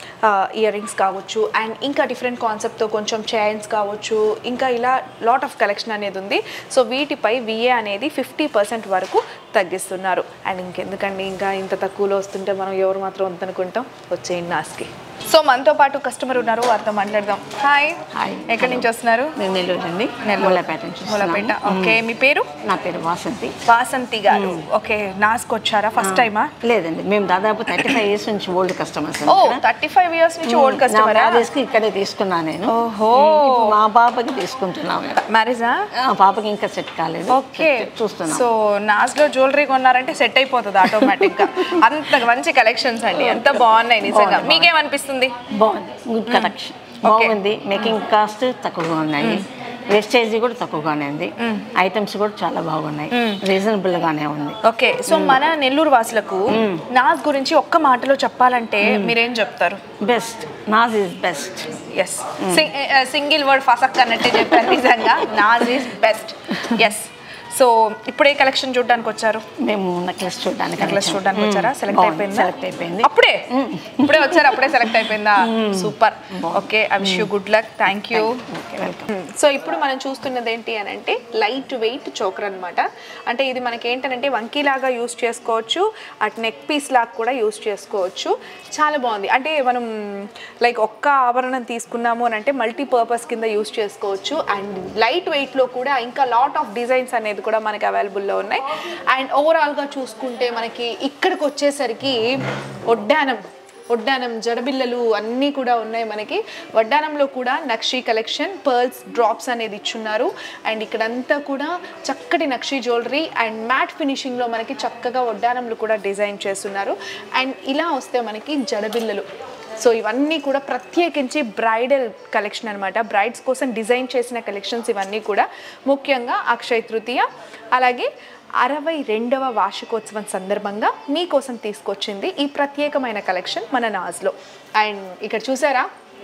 Speaker 3: ఇయర్ రింగ్స్ కావచ్చు అండ్ ఇంకా డిఫరెంట్ కాన్సెప్ట్తో కొంచెం చైన్స్ కావచ్చు ఇంకా ఇలా లాట్ ఆఫ్ కలెక్షన్ అనేది ఉంది సో వీటిపై విఏ అనేది ఫిఫ్టీ పర్సెంట్ వరకు తగ్గిస్తున్నారు అండ్ ఇంకెందుకండి ఇంకా ఇంత తక్కువలో వస్తుంటే మనం ఎవరు మాత్రం వద్దనుకుంటాం వచ్చేయండి నాస్కి సో మనతో పాటు కస్టమర్ ఉన్నారు వారితో మాట్లాడదాం హాయ్
Speaker 5: హాయ్.
Speaker 3: ఎక్కడి నుంచి వస్తున్నారు
Speaker 5: మేము నెల్లూరు అండి
Speaker 3: నెల్లూరు.
Speaker 5: మూలపేట నుంచి
Speaker 3: మూలపేట
Speaker 5: వస్తున్నాము.
Speaker 3: ఓకే మీ పేరు
Speaker 5: నా పేరు వాసంతి
Speaker 3: వాసంతి గారు ఓకే నాస్కి వచ్చారా ఫస్ట్ టైమా
Speaker 5: లేదండి మేము దాదాపు థర్టీ ఫైవ్ ఇయర్స్ నుంచి ఓల్డ్ కస్టమర్స్
Speaker 3: ఓ థర్టీ ఫైవ్ ఇయర్స్ నుంచి ఓల్డ్ కస్టమరా
Speaker 5: కి ఇక్కడే తీసుకున్నా నేను
Speaker 3: ఓహో.
Speaker 5: ఇప్పుడు మా పాపకి తీసుకుంటున్నాము
Speaker 3: మ్యారేజా
Speaker 5: ఆ, పాపకి ఇంకా సెట్ కాలేదు
Speaker 3: ఓకే
Speaker 5: Set చూస్తున్నాం
Speaker 3: సో నాస్ లో జ్యువెలరీ కొన్నారంటే సెట్ అయిపోతుంది ఆటోమేటిక్ గా అంత మంచి కలెక్షన్స్ అండి ఎంత బాగున్నాయి నిజంగా
Speaker 5: బాగుంది,
Speaker 3: మీకేమనిపిస్తుంది
Speaker 5: బాగుంది గుడ్ కలెక్షన్ బాగుంది మేకింగ్ కాస్ట్ తక్కువగా ఉన్నాయి వేస్టేజ్ కూడా తక్కువగానే ఉంది ఐటమ్స్ కూడా చాలా బాగున్నాయి రీజనబుల్ గానే ఉంది
Speaker 3: ఓకే సో మన నెల్లూరు వాసులకు నాస్ గురించి ఒక్క మాటలో చెప్పాలంటే మీరేం చెప్తారు
Speaker 5: best Naz is best
Speaker 3: yes single word ఫసక్ అన్నట్టే చెప్పారు నిజంగా Naz is best yes so ఇప్పుడే కలెక్షన్ చూడడానికి వచ్చారు
Speaker 5: మేము నెక్లెస్ చూడడానికి
Speaker 3: నెక్లెస్ చూడడానికి వచ్చారా సెలెక్ట్ అయిపోయిందా
Speaker 5: సెలెక్ట్ అయిపోయింది
Speaker 3: అప్పుడే ఇప్పుడే వచ్చారు అప్పుడే సెలెక్ట్ అయిపోయిందా super okay I wish you good luck thank you
Speaker 5: welcome
Speaker 3: so ఇప్పుడు మనం చూస్తున్నది ఏంటి అని అంటే లైట్ వెయిట్ చోకర్ అనమాట అంటే ఇది మనకి ఏంటంటే వంకీలాగా యూస్ చేసుకోవచ్చు అటు నెక్ పీస్ లాగా కూడా యూస్ చేసుకోవచ్చు చాలా బాగుంది అంటే మనం లైక్ ఒక్క ఆభరణం తీసుకున్నాము అని అంటే మల్టీపర్పస్ కింద యూస్ చేసుకోవచ్చు అండ్ లైట్ వెయిట్లో కూడా ఇంకా లాట్ ఆఫ్ డిజైన్స్ అనేది కూడా మనకి అవైలబుల్లో ఉన్నాయి అండ్ ఓవరాల్గా చూసుకుంటే మనకి ఇక్కడికి వచ్చేసరికి ఒడ్డానం వడ్డానం జడబిల్లలు అన్నీ కూడా ఉన్నాయి మనకి వడ్డానంలో కూడా నక్షి కలెక్షన్ పర్ల్స్ డ్రాప్స్ అనేది ఇచ్చున్నారు అండ్ ఇక్కడంతా కూడా చక్కటి నక్షి జ్యువెలరీ అండ్ మ్యాట్ ఫినిషింగ్లో మనకి చక్కగా వడ్డానంలు కూడా డిజైన్ చేస్తున్నారు అండ్ ఇలా వస్తే మనకి జడబిల్లలు సో ఇవన్నీ కూడా ప్రత్యేకించి బ్రైడల్ కలెక్షన్ అనమాట బ్రైడ్స్ కోసం డిజైన్ చేసిన కలెక్షన్స్ ఇవన్నీ కూడా ముఖ్యంగా అక్షయ తృతీయ అలాగే అరవై రెండవ వార్షికోత్సవం సందర్భంగా మీకోసం తీసుకొచ్చింది ఈ ప్రత్యేకమైన కలెక్షన్ మన నాజ్లో అండ్ ఇక్కడ చూసారా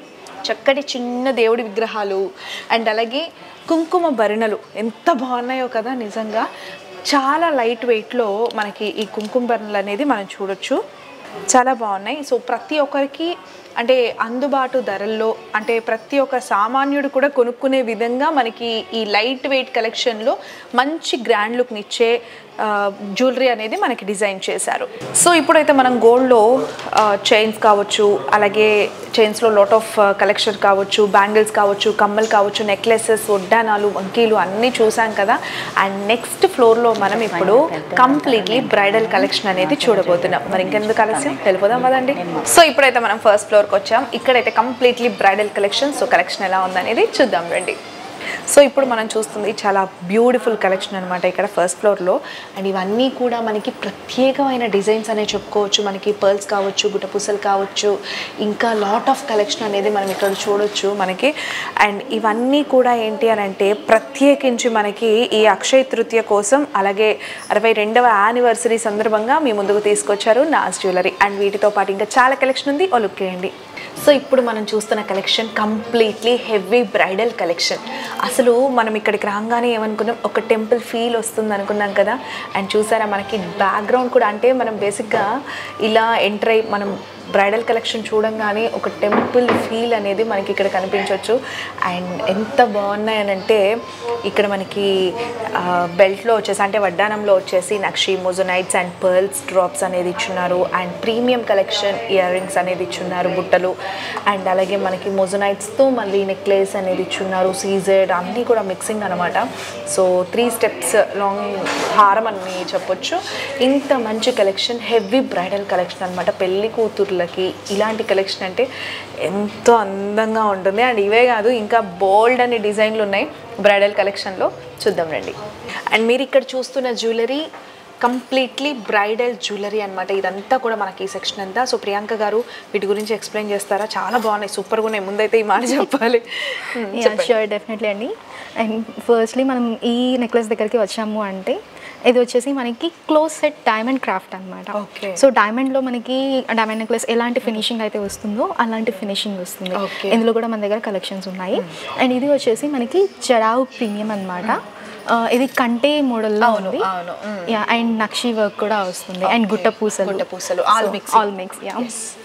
Speaker 3: చక్కటి చిన్న దేవుడి విగ్రహాలు అండ్ అలాగే కుంకుమ భరణలు ఎంత బాగున్నాయో కదా నిజంగా చాలా లైట్ వెయిట్లో మనకి ఈ కుంకుమ బర్నలు అనేది మనం చూడొచ్చు చాలా బాగున్నాయి సో ప్రతి ఒక్కరికి అంటే అందుబాటు ధరల్లో అంటే ప్రతి ఒక్క సామాన్యుడు కూడా కొనుక్కునే విధంగా మనకి ఈ లైట్ వెయిట్ కలెక్షన్లో మంచి గ్రాండ్ లుక్ని ఇచ్చే జ్యువెలరీ అనేది మనకి డిజైన్ చేశారు సో ఇప్పుడైతే మనం గోల్డ్లో చైన్స్ కావచ్చు అలాగే చైన్స్లో లాట్ ఆఫ్ కలెక్షన్ కావచ్చు బ్యాంగిల్స్ కావచ్చు కమ్మలు కావచ్చు నెక్లెసెస్ వడ్డానాలు వంకీలు అన్నీ చూసాం కదా అండ్ నెక్స్ట్ ఫ్లోర్లో మనం ఇప్పుడు కంప్లీట్లీ బ్రైడల్ కలెక్షన్ అనేది చూడబోతున్నాం మరి ఇంకెందుకు ఆలస్యం వెళ్ళిపోదాం కదండి సో ఇప్పుడైతే మనం ఫస్ట్ ఫ్లోర్కి వచ్చాం ఇక్కడైతే completely bridal collection so collection ఎలా ఉందనేది చూద్దాం రండి సో ఇప్పుడు మనం చూస్తుంది చాలా బ్యూటిఫుల్ కలెక్షన్ అనమాట ఇక్కడ ఫస్ట్ ఫ్లోర్లో అండ్ ఇవన్నీ కూడా మనకి ప్రత్యేకమైన డిజైన్స్ అనే చెప్పుకోవచ్చు మనకి పర్ల్స్ కావచ్చు గుట్టపూసలు కావచ్చు ఇంకా లాట్ ఆఫ్ కలెక్షన్ అనేది మనం ఇక్కడ చూడొచ్చు మనకి అండ్ ఇవన్నీ కూడా ఏంటి అని అంటే ప్రత్యేకించి మనకి ఈ అక్షయ తృతీయ కోసం అలాగే అరవై రెండవ యానివర్సరీ సందర్భంగా మీ ముందుకు తీసుకొచ్చారు నాస్ జ్యువెలరీ అండ్ వీటితో పాటు ఇంకా చాలా కలెక్షన్ ఉంది ఓ లుక్ వేయండి సో ఇప్పుడు మనం చూస్తున్న collection completely heavy bridal collection అసలు మనం ఇక్కడికి రాగానే ఏమనుకున్నాం ఒక టెంపుల్ ఫీల్ వస్తుంది అనుకున్నాం కదా అండ్ చూసారా మనకి బ్యాక్గ్రౌండ్ కూడా అంటే మనం బేసిక్గా ఇలా ఎంటర్ అయ్యి మనం బ్రైడల్ కలెక్షన్ చూడంగానే ఒక టెంపుల్ ఫీల్ అనేది మనకి ఇక్కడ కనిపించవచ్చు అండ్ ఎంత బాగున్నాయనంటే ఇక్కడ మనకి బెల్ట్లో వచ్చేసి అంటే వడ్డానంలో వచ్చేసి nakshi moissanites and pearls drops అనేది ఇచ్చున్నారు and premium collection earrings అనేది ఇచ్చున్నారు బుట్టలు అండ్ అలాగే మనకి మొజోనైట్స్తో మళ్ళీ నెక్లెస్ అనేది ఇచ్చున్నారు సీజెడ్ అన్నీ కూడా మిక్సింగ్ అనమాట సో త్రీ స్టెప్స్ లాంగ్ హారం అని చెప్పొచ్చు ఇంత మంచి కలెక్షన్ హెవీ బ్రైడల్ కలెక్షన్ అనమాట పెళ్లి కూతుర్లకి ఇలాంటి కలెక్షన్ అంటే ఎంతో అందంగా ఉంటుంది అండ్ ఇవే కాదు ఇంకా బోల్డ్ అనే డిజైన్లు ఉన్నాయి బ్రైడల్ కలెక్షన్లో చూద్దాం రండి అండ్ మీరు ఇక్కడ చూస్తున్న జ్యువెలరీ కంప్లీట్లీ బ్రైడల్ జ్యువెలరీ అనమాట ఇదంతా కూడా మనకి ఈ సెక్షన్ అంతా సో ప్రియాంక గారు వీటి గురించి ఎక్స్ప్లెయిన్ చేస్తారా చాలా బాగున్నాయి సూపర్గా ఉన్నాయి ముందైతే ఈ మాట చెప్పాలి Hmm, చెప్పండి.
Speaker 4: షూర్ డెఫినెట్లీ అండి అండ్ ఫస్ట్లీ మనం ఈ నెక్లెస్ దగ్గరికి వచ్చాము అంటే ఇది వచ్చేసి మనకి క్లోజ్ సెట్ డైమండ్ క్రాఫ్ట్ అనమాట
Speaker 3: Okay.
Speaker 4: సో డైమండ్లో మనకి డైమండ్ నెక్లెస్ ఎలాంటి ఫినిషింగ్ అయితే వస్తుందో అలాంటి ఫినిషింగ్ వస్తుంది
Speaker 3: Okay.
Speaker 4: ఇందులో కూడా మన దగ్గర కలెక్షన్స్ ఉన్నాయి అండ్ ఇది వచ్చేసి మనకి జడావు ప్రీమియం అనమాట ఇది కంటే మోడల్లో
Speaker 3: అవును,
Speaker 4: ఉంది
Speaker 3: అవును. Mm.
Speaker 4: Yeah and nakshi work కూడా వస్తుంది అండ్ గుట్ట పూసలు
Speaker 3: గుట్ట పూసలు, all mix.
Speaker 4: All mix yeah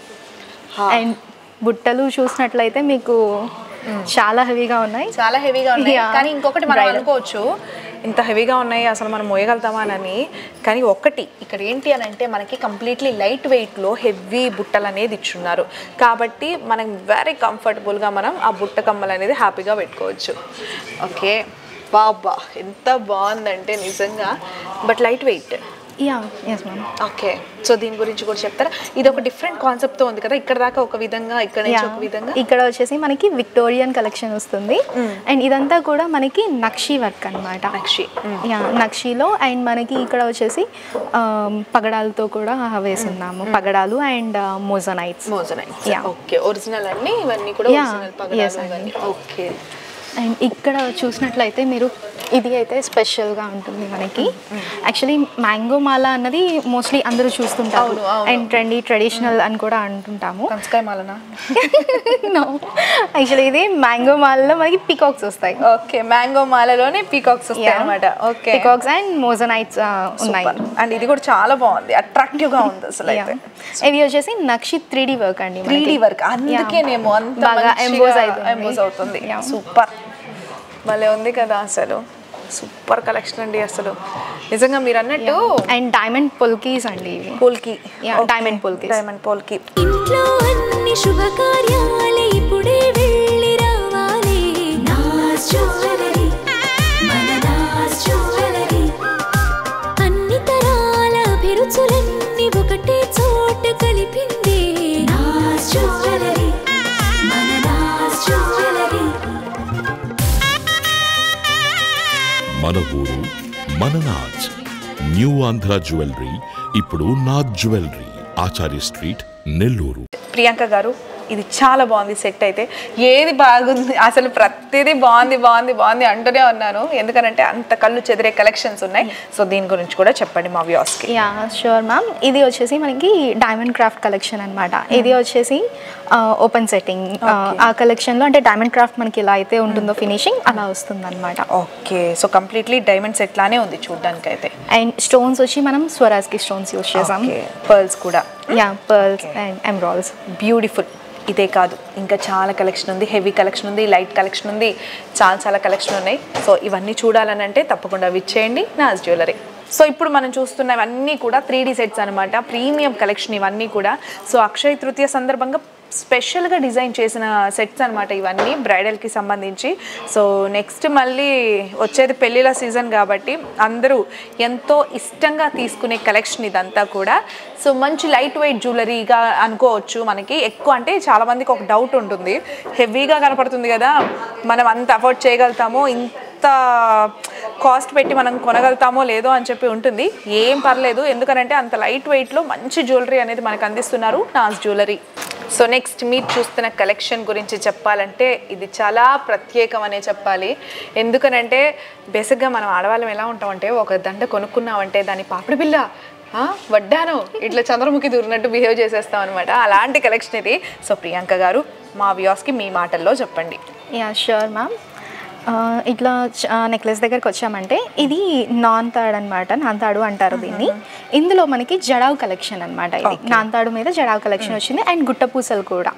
Speaker 3: Ha.
Speaker 4: And బుట్టలు చూసినట్లయితే మీకు చాలా హెవీగా ఉన్నాయి
Speaker 3: చాలా హెవీగా ఉన్నాయి
Speaker 4: Yeah.
Speaker 3: కానీ ఇంకొకటి మనం
Speaker 4: Bridal.
Speaker 3: అనుకోవచ్చు ఇంత హెవీగా ఉన్నాయి అసలు మనం మోయగలుగుతామా అని కానీ ఒక్కటి ఇక్కడ ఏంటి అని అంటే మనకి కంప్లీట్లీ లైట్ వెయిట్లో హెవీ బుట్టలు అనేది ఇచ్చున్నారు కాబట్టి మనం వెరీ కంఫర్టబుల్గా మనం ఆ బుట్ట కమ్మలు అనేది హ్యాపీగా పెట్టుకోవచ్చు ఓకే బాబా ఎంత బాగుందంటే నిజంగా but light weight
Speaker 4: yeah yes ma'am
Speaker 3: okay so దీని గురించి కూడా చెప్తారా ఇది ఒక డిఫరెంట్ కాన్సెప్ట్తో ఉంది కదా ఇక్కడ దాకా ఒక విధంగా ఇక్కడ నుంచి ఒక విధంగా
Speaker 4: ఇక్కడ వచ్చేసి మనకి విక్టోరియన్ కలెక్షన్ వస్తుంది అండ్ ఇదంతా కూడా మనకి నక్షి వర్క్ అనమాట
Speaker 3: నక్షి
Speaker 4: యా నక్షిలో అండ్ మనకి ఇక్కడ వచ్చేసి ఆమ్, పగడాలతో కూడా వేసున్నాము పగడాలు and moissanites
Speaker 3: moissanites
Speaker 4: Yeah.
Speaker 3: Okay original అన్ని ఇవన్నీ కూడా
Speaker 4: Yeah,
Speaker 3: ఒరిజినల్ పగడాలు
Speaker 4: yes అండి.
Speaker 3: ఇవన్నీ ఓకే
Speaker 4: అండ్ ఇక్కడ చూసినట్లయితే మీరు ఇది అయితే స్పెషల్గా ఉంటుంది మనకి యాక్చువల్లీ మ్యాంగో మాల అన్నది మోస్ట్లీ అందరూ చూస్తుంటారు
Speaker 3: అవును, అవును.
Speaker 4: అండ్ ట్రెండీ ట్రెడిషనల్ అని కూడా అంటుంటాము
Speaker 3: కంచకాయ మాలనా
Speaker 4: నో యాక్చువల్లీ ఇది మ్యాంగో మాలలో మనకి పికాక్స్ వస్తాయి
Speaker 3: ఓకే మ్యాంగో మాలలోనే పీకాక్స్ వస్తాయి అనమాట ఓకే
Speaker 4: పికాక్స్ అండ్ మోజనైట్స్ ఉన్నాయి
Speaker 3: అండ్ ఇది కూడా చాలా బాగుంది అట్రాక్టివ్ గా ఉంది అసలు అయితే
Speaker 4: Yeah. ఇవి వచ్చేసి నక్షి త్రీ డి వర్క్ అండి
Speaker 3: త్రీ
Speaker 4: మనకి.
Speaker 3: డి వర్క్ అందుకేనేమో అంత
Speaker 4: బాగా ఎంబోజ్ అవుతుంది
Speaker 3: ఎంబోజ్ అవుతుంది
Speaker 4: Yeah.
Speaker 3: సూపర్ భలే ఉంది కదా అసలు సూపర్ కలెక్షన్ అండి అసలు నిజంగా మీరు అన్నట్టు
Speaker 4: అండ్ డైమండ్ పుల్కీస్ అండి ఇవి
Speaker 3: polki
Speaker 4: Yeah, diamond polkis.
Speaker 3: Diamond polki
Speaker 1: ఇంట్లో అన్ని శుభకార్యాలే ఇప్పుడే వెళ్ళి రావాలి నాస్ జ్యువెలరీ మన నాస్ జ్యువెలరీ అన్ని తరాల అభిరుచులన్నీ ఒకటే చోట కలిపింది నాస్ జ్యువెలరీ మన నాస్ జ్యువెలరీ
Speaker 2: మన ఊరు మన నాచ్ న్యూ ఆంధ్ర జ్యువెలరీ ఇప్పుడు నాథ్ జ్యువెలరీ ఆచార్య స్ట్రీట్ నెల్లూరు
Speaker 3: ప్రియాంక గారు ఇది చాలా బాగుంది సెట్ అయితే ఏది బాగుంది అసలు ప్రతిదీ బాగుంది బాగుంది బాగుంది అంటూనే ఉన్నాను ఎందుకనంటే అంత కళ్ళు చెదిరే కలెక్షన్స్ ఉన్నాయి సో దీని గురించి కూడా చెప్పండి మా వ్యూస్కి
Speaker 4: యా షూర్ మ్యామ్ ఇది వచ్చేసి మనకి డైమండ్ క్రాఫ్ట్ కలెక్షన్ అనమాట ఇది వచ్చేసి ఓపెన్ సెట్టింగ్ ఆ కలెక్షన్లో అంటే డైమండ్ క్రాఫ్ట్ మనకి ఎలా అయితే ఉంటుందో ఫినిషింగ్ అలా వస్తుంది అనమాట
Speaker 3: okay so completely diamond set లానే ఉంది చూడడానికి అయితే
Speaker 4: అండ్ స్టోన్స్ వచ్చి మనం స్వరాజ్కి స్టోన్స్ యూస్ చేసాం
Speaker 3: పర్ల్స్ కూడా
Speaker 4: yeah pearls and emeralds
Speaker 3: beautiful ఇదే కాదు ఇంకా చాలా కలెక్షన్ ఉంది హెవీ కలెక్షన్ ఉంది లైట్ కలెక్షన్ ఉంది చాలా చాలా కలెక్షన్ ఉన్నాయి సో ఇవన్నీ చూడాలని అంటే తప్పకుండా విచ్చేయండి నాజ్ జ్యువెలరీ సో ఇప్పుడు మనం చూస్తున్నవన్నీ కూడా త్రీ డీ సెట్స్ అనమాట ప్రీమియం కలెక్షన్ ఇవన్నీ కూడా సో అక్షయ తృతీయ సందర్భంగా స్పెషల్గా డిజైన్ చేసిన సెట్స్ అనమాట ఇవన్నీ బ్రైడల్కి సంబంధించి సో నెక్స్ట్ మళ్ళీ వచ్చేది పెళ్ళిళ్ళ సీజన్ కాబట్టి అందరూ ఎంతో ఇష్టంగా తీసుకునే కలెక్షన్ ఇదంతా కూడా సో మంచి లైట్ వెయిట్ జ్యువెలరీగా అనుకోవచ్చు మనకి ఎక్కువ అంటే చాలా మందికి ఒక డౌట్ ఉంటుంది హెవీగా కనపడుతుంది కదా మనం అంత అఫోర్డ్ చేయగలుగుతామో ఇంత కాస్ట్ పెట్టి మనం కొనగలుగుతామో లేదో అని చెప్పి ఉంటుంది ఏం పర్లేదు ఎందుకనంటే అంత లైట్ వెయిట్లో మంచి జ్యువెలరీ అనేది మనకు అందిస్తున్నారు నాస్ జ్యువెలరీ సో నెక్స్ట్ మీరు చూస్తున్న కలెక్షన్ గురించి చెప్పాలంటే ఇది చాలా ప్రత్యేకం అనే చెప్పాలి ఎందుకనంటే బేసిక్గా మనం ఆడవాళ్ళం ఎలా ఉంటామంటే ఒక దండ కొనుక్కున్నామంటే దాని పాపిడి బిల్ల ఆ, వడ్డాను ఇట్లా చంద్రముఖి దూరినట్టు బిహేవ్ చేసేస్తాం అనమాట అలాంటి కలెక్షన్ ఇది సో ప్రియాంక గారు మా వ్యూస్కి మీ మాటల్లో చెప్పండి
Speaker 4: యా షూర్ మ్యామ్ ఇట్లా నెక్లెస్ దగ్గరికి వచ్చామంటే ఇది నాన్ తాడు అనమాట నాన్ తాడు అంటారు దీన్ని ఇందులో మనకి జడావ్ కలెక్షన్ అనమాట ఇది నాన్ తాడు మీద జడావ్ కలెక్షన్ వచ్చింది అండ్ గుట్టపూసలు కూడా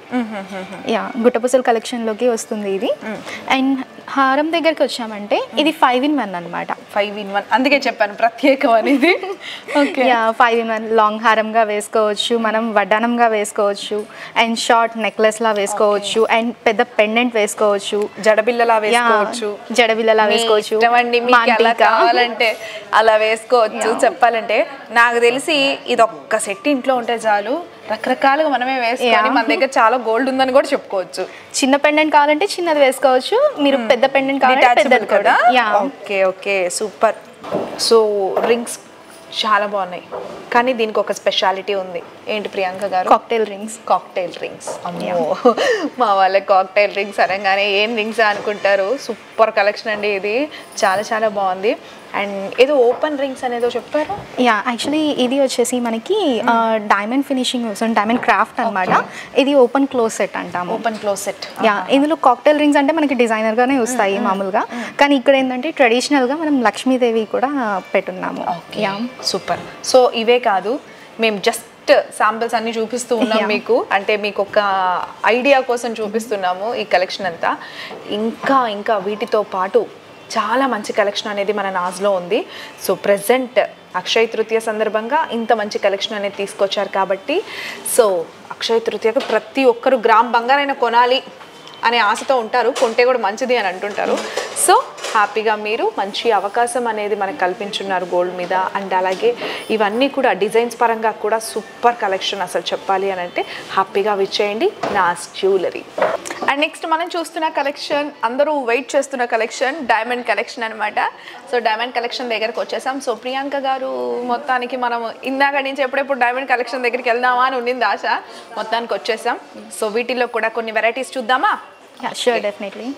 Speaker 4: యా గుట్టపూసల కలెక్షన్లోకి వస్తుంది ఇది అండ్ హారం దగ్గరికి వచ్చామంటే ఇది ఫైవ్ ఇన్ వన్ అనమాట
Speaker 3: ఫైవ్ ఇన్ వన్ అందుకే చెప్పాను ప్రత్యేకం అనేది okay
Speaker 4: yeah five in one long హారంగా వేసుకోవచ్చు మనం వడ్డానంగా వేసుకోవచ్చు అండ్ షార్ట్ నెక్లెస్ లా వేసుకోవచ్చు అండ్ పెద్ద పెండెంట్ వేసుకోవచ్చు
Speaker 3: జడబిల్లలా
Speaker 4: యా,
Speaker 3: వేసుకోవచ్చు
Speaker 4: జడబిల్లలా
Speaker 3: మీ
Speaker 4: వేసుకోవచ్చు
Speaker 3: ఇష్టమండి మీకు ఎలా
Speaker 4: మాంటికా.
Speaker 3: కావాలంటే అలా వేసుకోవచ్చు చెప్పాలంటే నాకు తెలిసి ఇది ఒక్క సెట్ ఇంట్లో ఉంటే చాలు రకరకాలుగా మనమే వేసుకొని
Speaker 4: Yeah.
Speaker 3: మన దగ్గర చాలా గోల్డ్ ఉందని కూడా చెప్పుకోవచ్చు
Speaker 4: చిన్న పెండెంట్ కావాలంటే చిన్నది వేసుకోవచ్చు మీరు పెద్ద పెండెంట్ కావాలంటే
Speaker 3: డిటాచబుల్
Speaker 4: పెద్దది కూడా
Speaker 3: కూడా
Speaker 4: yeah
Speaker 3: okay okay super so rings చాలా బాగున్నాయి కానీ దీనికి ఒక స్పెషాలిటీ ఉంది ఏంటి ప్రియాంక గారు
Speaker 4: కాక్టైల్ రింగ్స్
Speaker 3: కాక్టైల్ రింగ్స్ అమ్మో మా వాళ్ళ కాక్టైల్ రింగ్స్ అనగానే ఏం రింగ్స్ అనుకుంటారు సూపర్ కలెక్షన్ అండి ఇది చాలా చాలా బాగుంది అండ్ ఏదో ఓపెన్ రింగ్స్ అనేదో చెప్పారు
Speaker 4: యా యాక్చువల్లీ ఇది వచ్చేసి మనకి డైమండ్ ఫినిషింగ్ వస్తుంది డైమండ్ క్రాఫ్ట్ అన్నమాట ఇది ఓపెన్ క్లోజ్ సెట్ అంటాము
Speaker 3: ఓపెన్ క్లోజ్ సెట్
Speaker 4: యా ఇందులో కాక్టైల్ రింగ్స్ అంటే మనకి designer గానే వస్తాయి మామూలుగా కానీ ఇక్కడ ఏంటంటే traditional గా మనం లక్ష్మీదేవి కూడా పెట్టున్నాము యా
Speaker 3: సూపర్ సో ఇవే కాదు మేము జస్ట్ శాంపిల్స్ అన్ని చూపిస్తూ ఉన్నాం
Speaker 4: Yeah.
Speaker 3: మీకు అంటే మీకు ఒక ఐడియా కోసం చూపిస్తున్నాము ఈ కలెక్షన్ అంతా ఇంకా ఇంకా వీటితో పాటు చాలా మంచి కలెక్షన్ అనేది మన నాజ్లో ఉంది సో ప్రజెంట్ అక్షయ తృతీయ సందర్భంగా ఇంత మంచి కలెక్షన్ అనేది తీసుకొచ్చారు కాబట్టి సో అక్షయ తృతీయకు ప్రతి ఒక్కరు గ్రామ్ బంగారైనా కొనాలి అనే ఆశతో ఉంటారు కొంటే కూడా మంచిది అని అంటుంటారు సో హ్యాపీగా మీరు మంచి అవకాశం అనేది మనకు కల్పించున్నారు గోల్డ్ మీద అండ్ అలాగే ఇవన్నీ కూడా డిజైన్స్ పరంగా కూడా సూపర్ కలెక్షన్ అసలు చెప్పాలి అని అంటే హ్యాపీగా విచ్చేయండి నాస్ జ్యువెలరీ అండ్ నెక్స్ట్ మనం చూస్తున్న కలెక్షన్ అందరూ వెయిట్ చేస్తున్న కలెక్షన్ డైమండ్ కలెక్షన్ అనమాట సో డైమండ్ కలెక్షన్ దగ్గరకు వచ్చేసాం సో ప్రియాంక గారు మొత్తానికి మనం ఇందాక నుంచి ఎప్పుడెప్పుడు డైమండ్ కలెక్షన్ దగ్గరికి వెళ్దామా అని ఉండింది ఆశ మొత్తానికి వచ్చేసాం సో వీటిల్లో కూడా కొన్ని వెరైటీస్ చూద్దామా
Speaker 4: yeah sure definitely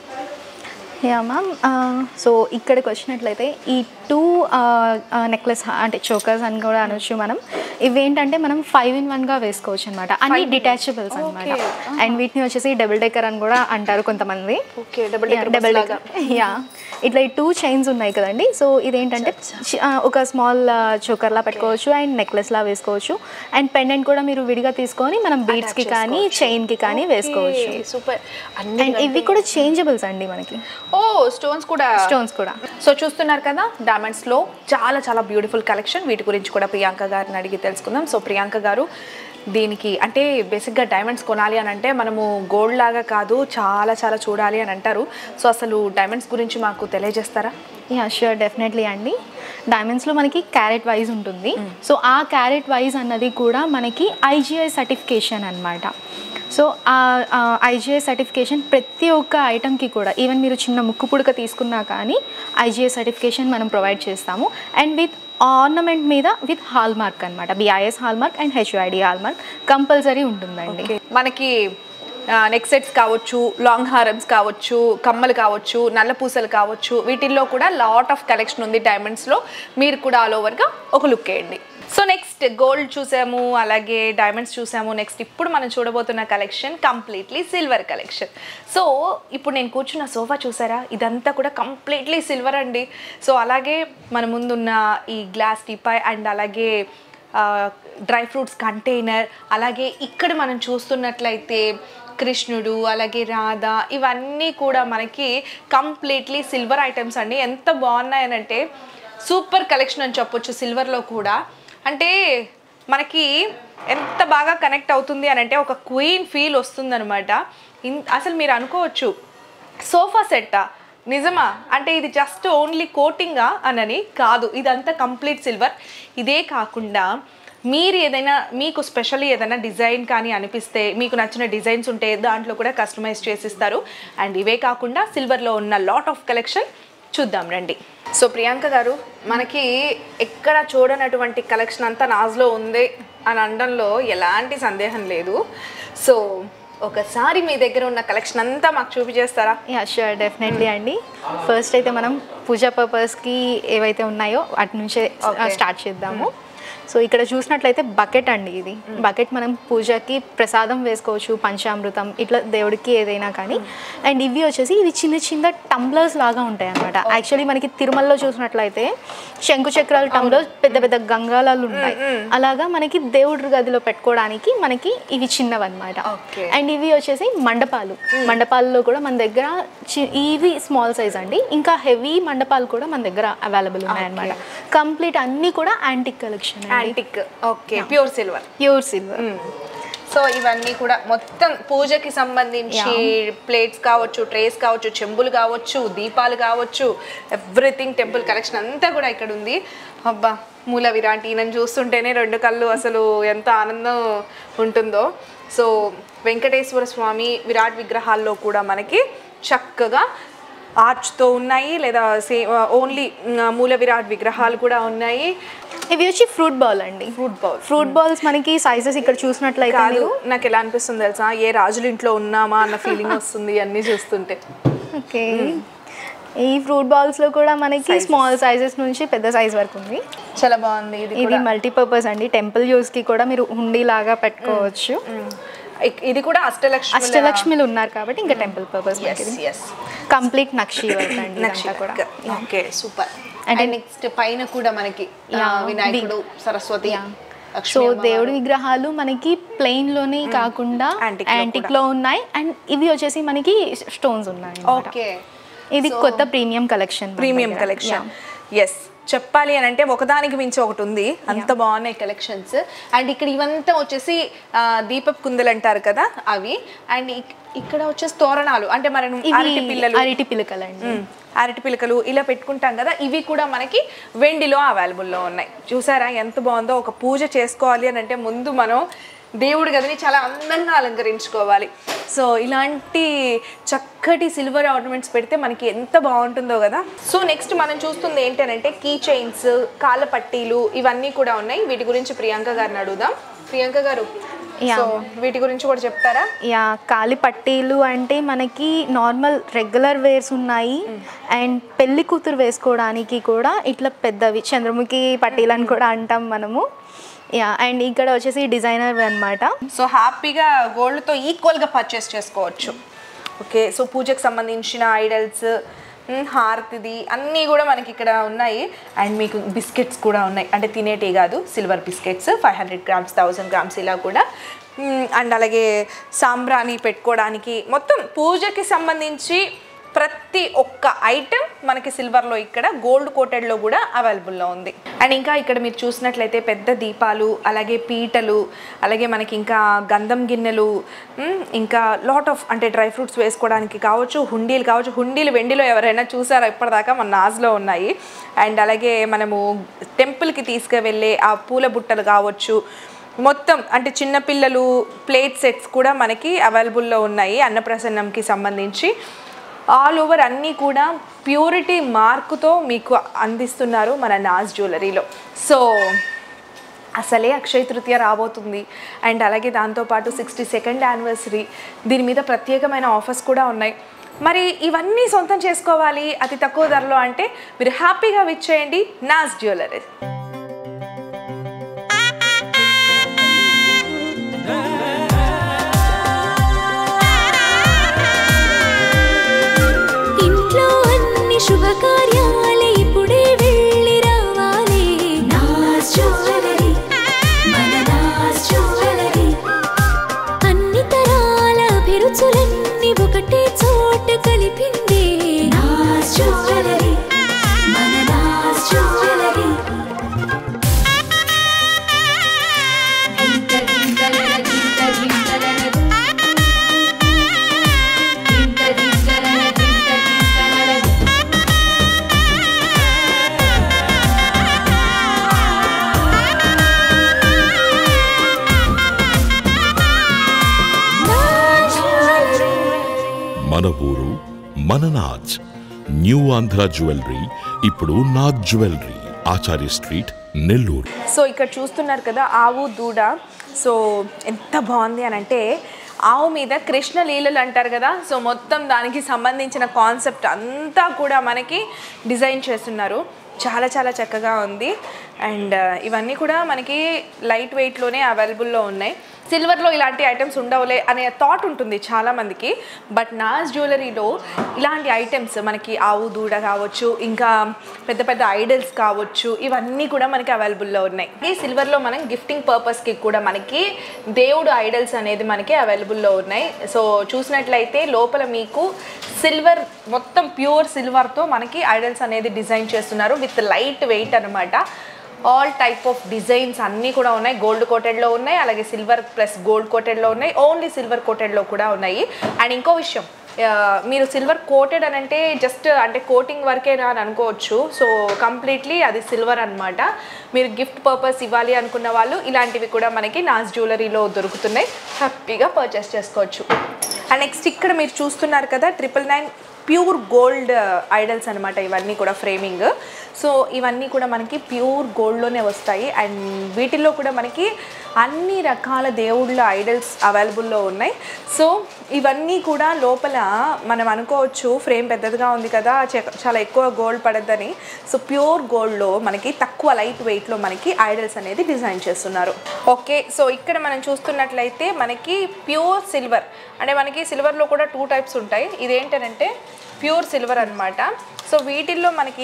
Speaker 4: yeah ma'am so ఇక్కడికి వచ్చినట్లయితే ఈ టూ నెక్లెస్ అంటే చోకర్స్ అని కూడా అనొచ్చు మనం ఇవేంటంటే మనం ఫైవ్ ఇన్ వన్గా వేసుకోవచ్చు అనమాట అన్ని డిటాచబుల్స్ అనమాట అండ్ వీటిని వచ్చేసి డబుల్ డెక్కర్ అని కూడా అంటారు కొంతమంది
Speaker 3: ఓకే డబుల్
Speaker 4: డబుల్ యా ఇట్లా ఈ టూ చైన్స్ ఉన్నాయి కదండి సో ఇదేంటంటే చి- ఆ, ఒక స్మాల్ చోకర్లా పెట్టుకోవచ్చు అండ్ నెక్లెస్ లా వేసుకోవచ్చు అండ్ పెండెంట్ కూడా మీరు విడిగా తీసుకొని మనం బీడ్స్ కి కానీ చైన్ కి కానీ వేసుకోవచ్చు
Speaker 3: సూపర్
Speaker 4: అండ్
Speaker 3: అన్ని
Speaker 4: ఇవి కూడా చేంజబుల్స్ అండి మనకి
Speaker 3: ఓ స్టోన్స్ కూడా
Speaker 4: స్టోన్స్ కూడా
Speaker 3: సో చూస్తున్నారు కదా డైమండ్స్ లో చాలా చాలా బ్యూటిఫుల్ కలెక్షన్ వీటి గురించి కూడా ప్రియాంక గారిని అడిగి తెలుసుకుందాం సో ప్రియాంక గారు దీనికి అంటే బేసిక్గా డైమండ్స్ కొనాలి అని అంటే మనము గోల్డ్ లాగా కాదు చాలా చాలా చూడాలి అని అంటారు సో అసలు డైమండ్స్ గురించి మాకు తెలియజేస్తారా
Speaker 4: యా షూర్ డెఫినెట్లీ అండి డైమండ్స్లో మనకి క్యారెట్ వైజ్ ఉంటుంది సో ఆ క్యారెట్ వైజ్ అన్నది కూడా మనకి ఐజిఐ సర్టిఫికేషన్ అన్నమాట సో ఆ ఐజిఐ సర్టిఫికేషన్ ప్రతి ఒక్క ఐటమ్కి కూడా ఈవెన్ మీరు చిన్న ముక్కు పుడక తీసుకున్నా కానీ ఐజిఐ సర్టిఫికేషన్ మనం ప్రొవైడ్ చేస్తాము అండ్ విత్ ఆర్నమెంట్ మీద విత్ హాల్ మార్క్ అనమాట BIS hallmark and HID hallmark compulsory ఉంటుందండి
Speaker 3: మనకి నెక్ సెట్స్ కావచ్చు లాంగ్ హారమ్స్ కావచ్చు కమ్మలు కావచ్చు నల్ల పూసలు కావచ్చు వీటిల్లో కూడా లాట్ ఆఫ్ కలెక్షన్ ఉంది డైమండ్స్లో మీరు కూడా ఆల్ ఓవర్గా ఒక లుక్ వేయండి సో నెక్స్ట్ గోల్డ్ చూసాము అలాగే డైమండ్స్ చూసాము నెక్స్ట్ ఇప్పుడు మనం చూడబోతున్న collection completely silver collection so ఇప్పుడు నేను కూర్చున్న సోఫా చూసారా ఇదంతా కూడా కంప్లీట్లీ సిల్వర్ అండి సో అలాగే మన ముందున్న ఈ గ్లాస్ టీపాయ్ అండ్ అలాగే డ్రై ఫ్రూట్స్ కంటైనర్ అలాగే ఇక్కడ మనం చూస్తున్నట్లయితే కృష్ణుడు అలాగే రాధ ఇవన్నీ కూడా మనకి కంప్లీట్లీ సిల్వర్ ఐటమ్స్ అండి ఎంత బాగున్నాయనంటే సూపర్ కలెక్షన్ అని చెప్పొచ్చు సిల్వర్లో కూడా అంటే మనకి ఎంత బాగా కనెక్ట్ అవుతుంది అని అంటే ఒక క్వీన్ ఫీల్ వస్తుందనమాట ఇన్- అసలు మీరు అనుకోవచ్చు సోఫా సెట్టా నిజమా అంటే ఇది జస్ట్ ఓన్లీ కోటింగా అనని కాదు ఇదంతా కంప్లీట్ సిల్వర్ ఇదే కాకుండా మీరు ఏదైనా మీకు స్పెషల్లీ ఏదైనా డిజైన్ కానీ అనిపిస్తే మీకు నచ్చిన డిజైన్స్ ఉంటే దాంట్లో కూడా కస్టమైజ్ చేసిస్తారు అండ్ ఇవే కాకుండా సిల్వర్లో ఉన్న లాట్ ఆఫ్ కలెక్షన్ చూద్దాం రండి సో ప్రియాంక గారు మనకి ఎక్కడ చూడనటువంటి కలెక్షన్ అంతా నాజ్లో ఉంది అని అనడంలో ఎలాంటి సందేహం లేదు సో ఒకసారి మీ దగ్గర ఉన్న కలెక్షన్ అంతా మాకు చూపించేస్తారా
Speaker 4: యా షూర్ డెఫినెట్లీ అండి ఫస్ట్ అయితే మనం పూజా పర్పస్కి ఏవైతే ఉన్నాయో వాటి నుంచే
Speaker 3: Okay.
Speaker 4: స్టార్ట్ చేద్దాము సో ఇక్కడ చూసినట్లయితే బకెట్ అండి ఇది బకెట్ మనం పూజకి ప్రసాదం వేసుకోవచ్చు పంచామృతం ఇట్లా దేవుడికి ఏదైనా కానీ అండ్ ఇవి వచ్చేసి ఇవి చిన్న చిన్న టంబ్లర్స్ లాగా ఉంటాయి అనమాట యాక్చువల్లీ మనకి తిరుమలలో చూసినట్లయితే శంకు చక్రాల టంబ్లర్స్ పెద్ద పెద్ద గంగాలాలు ఉంటాయి అలాగా మనకి దేవుడి గదిలో పెట్టుకోవడానికి మనకి ఇవి చిన్నవన్నమాట
Speaker 3: Okay.
Speaker 4: అండ్ ఇవి వచ్చేసి మండపాలు మండపాల్లో కూడా మన దగ్గర చి- ఇవి స్మాల్ సైజ్ అండి ఇంకా హెవీ మండపాలు కూడా మన దగ్గర అవైలబుల్ ఉన్నాయన్నమాట కంప్లీట్ అన్ని కూడా యాంటిక్ కలెక్షన్ అండి
Speaker 3: antique okay pure silver
Speaker 4: pure silver
Speaker 3: so ఇవన్నీ కూడా మొత్తం పూజకి సంబంధించి ప్లేట్స్ కావచ్చు ట్రేస్ కావచ్చు చెంబులు కావచ్చు దీపాలు కావచ్చు ఎవ్రీథింగ్ టెంపుల్ కలెక్షన్ అంతా కూడా ఇక్కడ ఉంది అబ్బా మూల విరాట్ ఈయనను చూస్తుంటేనే రెండు కళ్ళు అసలు ఎంత ఆనందం ఉంటుందో సో వెంకటేశ్వర స్వామి విరాట్ విగ్రహాల్లో కూడా మనకి చక్కగా ఆర్చ్తో ఉన్నాయి లేదా సే ఓన్లీ మూల విరాట్ విగ్రహాలు కూడా ఉన్నాయి
Speaker 4: ఇవి వచ్చి ఫ్రూట్ బాల్ అండి
Speaker 3: ఫ్రూట్ బౌల్
Speaker 4: ఫ్రూట్ బాల్స్ మనకి సైజెస్ ఇక్కడ చూసినట్లయితే
Speaker 3: కాదు
Speaker 4: మీరు
Speaker 3: నాకు ఎలా అనిపిస్తుంది తెలుసా ఏ రాజుల ఇంట్లో ఉన్నామా అన్న ఫీలింగ్ వస్తుంది అన్నీ చూస్తుంటే
Speaker 4: ఓకే ఈ ఫ్రూట్ బాల్స్ లో కూడా మనకి స్మాల్ సైజెస్ నుంచి పెద్ద సైజ్ వరకు ఉంది
Speaker 3: చాలా బాగుంది ఇది
Speaker 4: ఇది మల్టీపర్పస్ అండి టెంపుల్ యూస్ కి కూడా మీరు హుండీ లాగా పెట్టుకోవచ్చు
Speaker 3: ఇక్- ఇది కూడా అష్టలక్ష్మి
Speaker 4: అష్టలక్ష్మిలు ఉన్నారు కాబట్టి ఇంకా temple purpose
Speaker 3: yes
Speaker 4: complete nakshi work అండి ఇదంతా కూడా
Speaker 3: ఓకే సూపర్
Speaker 4: అంటే-
Speaker 3: అండ్ నెక్స్ట్ పైన కూడా మనకి ఆ,
Speaker 4: Yeah,
Speaker 3: వినాయకుడు సరస్వతి
Speaker 4: Yeah.
Speaker 3: లక్ష్మీ
Speaker 4: సో
Speaker 3: అమ్మవారు.
Speaker 4: దేవుడి విగ్రహాలు మనకి ప్లెయిన్ లోనే కాకుండా
Speaker 3: Antique లో
Speaker 4: యాంటిక్ లో ఉన్నాయి అండ్ ఇవి వచ్చేసి మనకి స్టోన్స్ ఉన్నాయి అన్నమాట.
Speaker 3: ఓకే
Speaker 4: ఇది కొత్త premium collection
Speaker 3: premium collection yes చెప్పాలి అని అంటే ఒకదానికి మించి ఒకటి ఉంది అంత బాగున్నాయి కలెక్షన్స్ అండ్ ఇక్కడ ఇవంతా వచ్చేసి ఆ, దీపపు కుందలు అంటారు కదా అవి అండ్ ఇక్- ఇక్కడ వచ్చేసి తోరణాలు అంటే మనం అరటి పిల్లలు
Speaker 4: అరటి పిల్లకలు అండి
Speaker 3: మ్మ్. అరటి పిలకలు ఇలా పెట్టుకుంటాం కదా ఇవి కూడా మనకి వెండిలో అవైలబుల్లో ఉన్నాయి చూసారా ఎంత బాగుందో ఒక పూజ చేసుకోవాలి అని అంటే ముందు మనం దేవుడి గదిని చాలా అందంగా అలంకరించుకోవాలి సో ఇలాంటి చక్కటి సిల్వర్ ఆర్నమెంట్స్ పెడితే మనకి ఎంత బాగుంటుందో కదా సో నెక్స్ట్ మనం చూస్తుంది ఏంటంటే కీ చైన్స్ కాళ్ళ పట్టీలు ఇవన్నీ కూడా ఉన్నాయి వీటి గురించి ప్రియాంక గారిని అడుగుదాం ప్రియాంక గారు
Speaker 4: Yeah.
Speaker 3: సో వీటి గురించి కూడా చెప్తారా
Speaker 4: యా కాలి పట్టీలు అంటే మనకి నార్మల్ రెగ్యులర్ వేర్స్ ఉన్నాయి అండ్ పెళ్లి కూతురు వేసుకోవడానికి కూడా ఇట్లా పెద్దవి చంద్రముఖి పట్టీలు అని కూడా అంటాం మనము యా అండ్ ఇక్కడ వచ్చేసి డిజైనర్ అన్నమాట
Speaker 3: సో హ్యాపీగా గోల్డ్తో ఈక్వల్గా పర్చేస్ చేసుకోవచ్చు ఓకే సో పూజకు సంబంధించిన ఐడల్స్ హారతిది అన్నీ కూడా మనకి ఇక్కడ ఉన్నాయి అండ్ మీకు బిస్కెట్స్ కూడా ఉన్నాయి అంటే తినేటి కాదు silver biscuits five hundred grams thousand grams ఇలా కూడా అండ్ అలాగే సాంబ్రాణి పెట్టుకోవడానికి మొత్తం పూజకి సంబంధించి ప్రతి ఒక్క ఐటెం మనకి సిల్వర్లో ఇక్కడ గోల్డ్ కోటెడ్లో కూడా అవైలబుల్లో ఉంది అండ్ ఇంకా ఇక్కడ మీరు చూసినట్లయితే పెద్ద దీపాలు అలాగే పీటలు అలాగే మనకి ఇంకా గంధం గిన్నెలు మ్, ఇంకా లాట్ ఆఫ్ అంటే డ్రై ఫ్రూట్స్ వేసుకోవడానికి కావచ్చు హుండీలు కావచ్చు హుండీలు వెండిలో ఎవరైనా చూసారా ఇప్పటిదాకా మన నాజ్లో ఉన్నాయి అండ్ అలాగే మనము టెంపుల్కి తీసుకువెళ్ళే ఆ పూల బుట్టలు కావచ్చు మొత్తం అంటే చిన్నపిల్లలు ప్లేట్ సెట్స్ కూడా మనకి అవైలబుల్లో ఉన్నాయి అన్నప్రసన్నంకి సంబంధించి ఆల్ ఓవర్ అన్నీ కూడా ప్యూరిటీ మార్కుతో మీకు అందిస్తున్నారు మన నాజ్ జ్యువెలరీలో సో అసలే అక్షయ తృతీయ రాబోతుంది అండ్ అలాగే దాంతోపాటు సిక్స్టీ సెకండ్ యానివర్సరీ దీని మీద ప్రత్యేకమైన ఆఫర్స్ కూడా ఉన్నాయి మరి ఇవన్నీ సొంతం చేసుకోవాలి అతి తక్కువ ధరలో అంటే మీరు హ్యాపీగా విచ్చేయండి నాస్ జ్యువెలరీ
Speaker 1: ఇంట్లో అన్ని శుభకార్యాలే ఇప్పుడే వెళ్ళి రావాలి నాస్ జ్యువెలరీ మన నాస్ జ్యువెలరీ అన్ని తరాల అభిరుచులన్నీ ఒకటే చోట కలిపిందే నాస్ జ్యువెలరీ మన నాస్ జ్యువెలరీ
Speaker 2: మన ఊరు మన నాజ్ న్యూ ఆంధ్ర జ్యువెలరీ ఇప్పుడు Naz jewellery Acharya street Nellore
Speaker 3: so ఇక్కడ చూస్తున్నారు కదా ఆవు దూడ సో ఎంత బాగుంది అని అంటే ఆవు మీద కృష్ణ లీలలు అంటారు కదా సో మొత్తం దానికి సంబంధించిన కాన్సెప్ట్ అంతా కూడా మనకి డిజైన్ చేస్తున్నారు చాలా చాలా చక్కగా ఉంది అండ్ ఇవన్నీ కూడా మనకి లైట్ వెయిట్లోనే అవైలబుల్లో ఉన్నాయి సిల్వర్లో ఇలాంటి ఐటమ్స్ ఉండవులే అనే థాట్ ఉంటుంది చాలామందికి బట్ నాస్ జ్యువెలరీలో ఇలాంటి ఐటమ్స్ మనకి ఆవు దూడ కావచ్చు ఇంకా పెద్ద పెద్ద ఐడల్స్ కావచ్చు ఇవన్నీ కూడా మనకి అవైలబుల్లో ఉన్నాయి ఈ సిల్వర్లో మనం గిఫ్టింగ్ పర్పస్కి కూడా మనకి దేవుడు ఐడల్స్ అనేది మనకి అవైలబుల్లో ఉన్నాయి సో చూసినట్లయితే లోపల మీకు సిల్వర్ మొత్తం ప్యూర్ సిల్వర్తో మనకి ఐడల్స్ అనేది డిజైన్ చేస్తున్నారు విత్ లైట్ వెయిట్ అనమాట ఆల్ టైప్ ఆఫ్ డిజైన్స్ అన్నీ కూడా ఉన్నాయి గోల్డ్ కోటెడ్లో ఉన్నాయి అలాగే సిల్వర్ ప్లస్ గోల్డ్ కోటెడ్లో ఉన్నాయి ఓన్లీ సిల్వర్ కోటెడ్లో కూడా ఉన్నాయి అండ్ ఇంకో విషయం ఆ, మీరు సిల్వర్ కోటెడ్ అని అంటే జస్ట్ అంటే కోటింగ్ వరకేనా అని అనుకోవచ్చు సో కంప్లీట్లీ అది సిల్వర్ అన్నమాట మీరు గిఫ్ట్ పర్పస్ ఇవ్వాలి అనుకున్న వాళ్ళు ఇలాంటివి కూడా మనకి నాస్ జ్యువెలరీలో దొరుకుతున్నాయి హ్యాపీగా పర్చేస్ చేసుకోవచ్చు అండ్ నెక్స్ట్ ఇక్కడ మీరు చూస్తున్నారు కదా triple nine pure gold idols అనమాట ఇవన్నీ కూడా ఫ్రేమింగ్ సో ఇవన్నీ కూడా మనకి ప్యూర్ గోల్డ్లోనే వస్తాయి అండ్ వీటిల్లో కూడా మనకి అన్ని రకాల దేవుళ్ళ ఐడల్స్ అవైలబుల్లో ఉన్నాయి సో ఇవన్నీ కూడా లోపల మనం అనుకోవచ్చు ఫ్రేమ్ పెద్దదిగా ఉంది కదా చ- చాలా ఎక్కువ గోల్డ్ పడద్దని సో ప్యూర్ గోల్డ్లో మనకి తక్కువ లైట్ వెయిట్లో మనకి ఐడల్స్ అనేది డిజైన్ చేస్తున్నారు ఓకే సో ఇక్కడ మనం చూస్తున్నట్లయితే మనకి ప్యూర్ సిల్వర్ అంటే మనకి సిల్వర్లో కూడా టూ టైప్స్ ఉంటాయి ఇదేంటనంటే ప్యూర్ సిల్వర్ అన్నమాట సో వీటిల్లో మనకి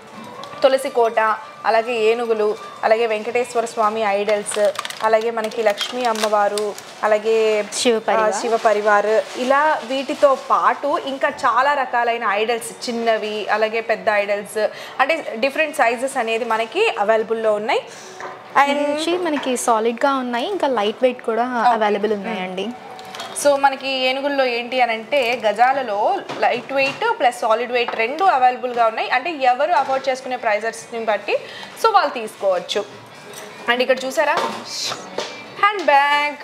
Speaker 3: తులసి కోట అలాగే ఏనుగులు అలాగే వెంకటేశ్వర స్వామి ఐడల్స్ అలాగే మనకి లక్ష్మీ అమ్మవారు అలాగే
Speaker 4: శివ పరివార్.
Speaker 3: ఆ, శివ పరివార్ ఇలా వీటితో పాటు ఇంకా చాలా రకాలైన ఐడల్స్ చిన్నవి అలాగే పెద్ద ఐడల్స్ అంటే డిఫరెంట్ సైజెస్ అనేది మనకి అవైలబుల్లో ఉన్నాయి
Speaker 4: ఇది
Speaker 3: అండ్
Speaker 4: వచ్చి మనకి సాలిడ్గా ఉన్నాయి ఇంకా లైట్ వెయిట్ కూడా అవైలబుల్ ఉన్నాయండి
Speaker 3: సో మనకి ఏనుగుల్లో ఏంటి అని అంటే గజాలలో light weight plus solid weight రెండు అవైలబుల్గా ఉన్నాయి అంటే ఎవరు అఫోర్డ్ చేసుకునే ప్రైజెస్ని బట్టి సో వాళ్ళు తీసుకోవచ్చు అండ్ ఇక్కడ చూసారా హ్యాండ్ బ్యాగ్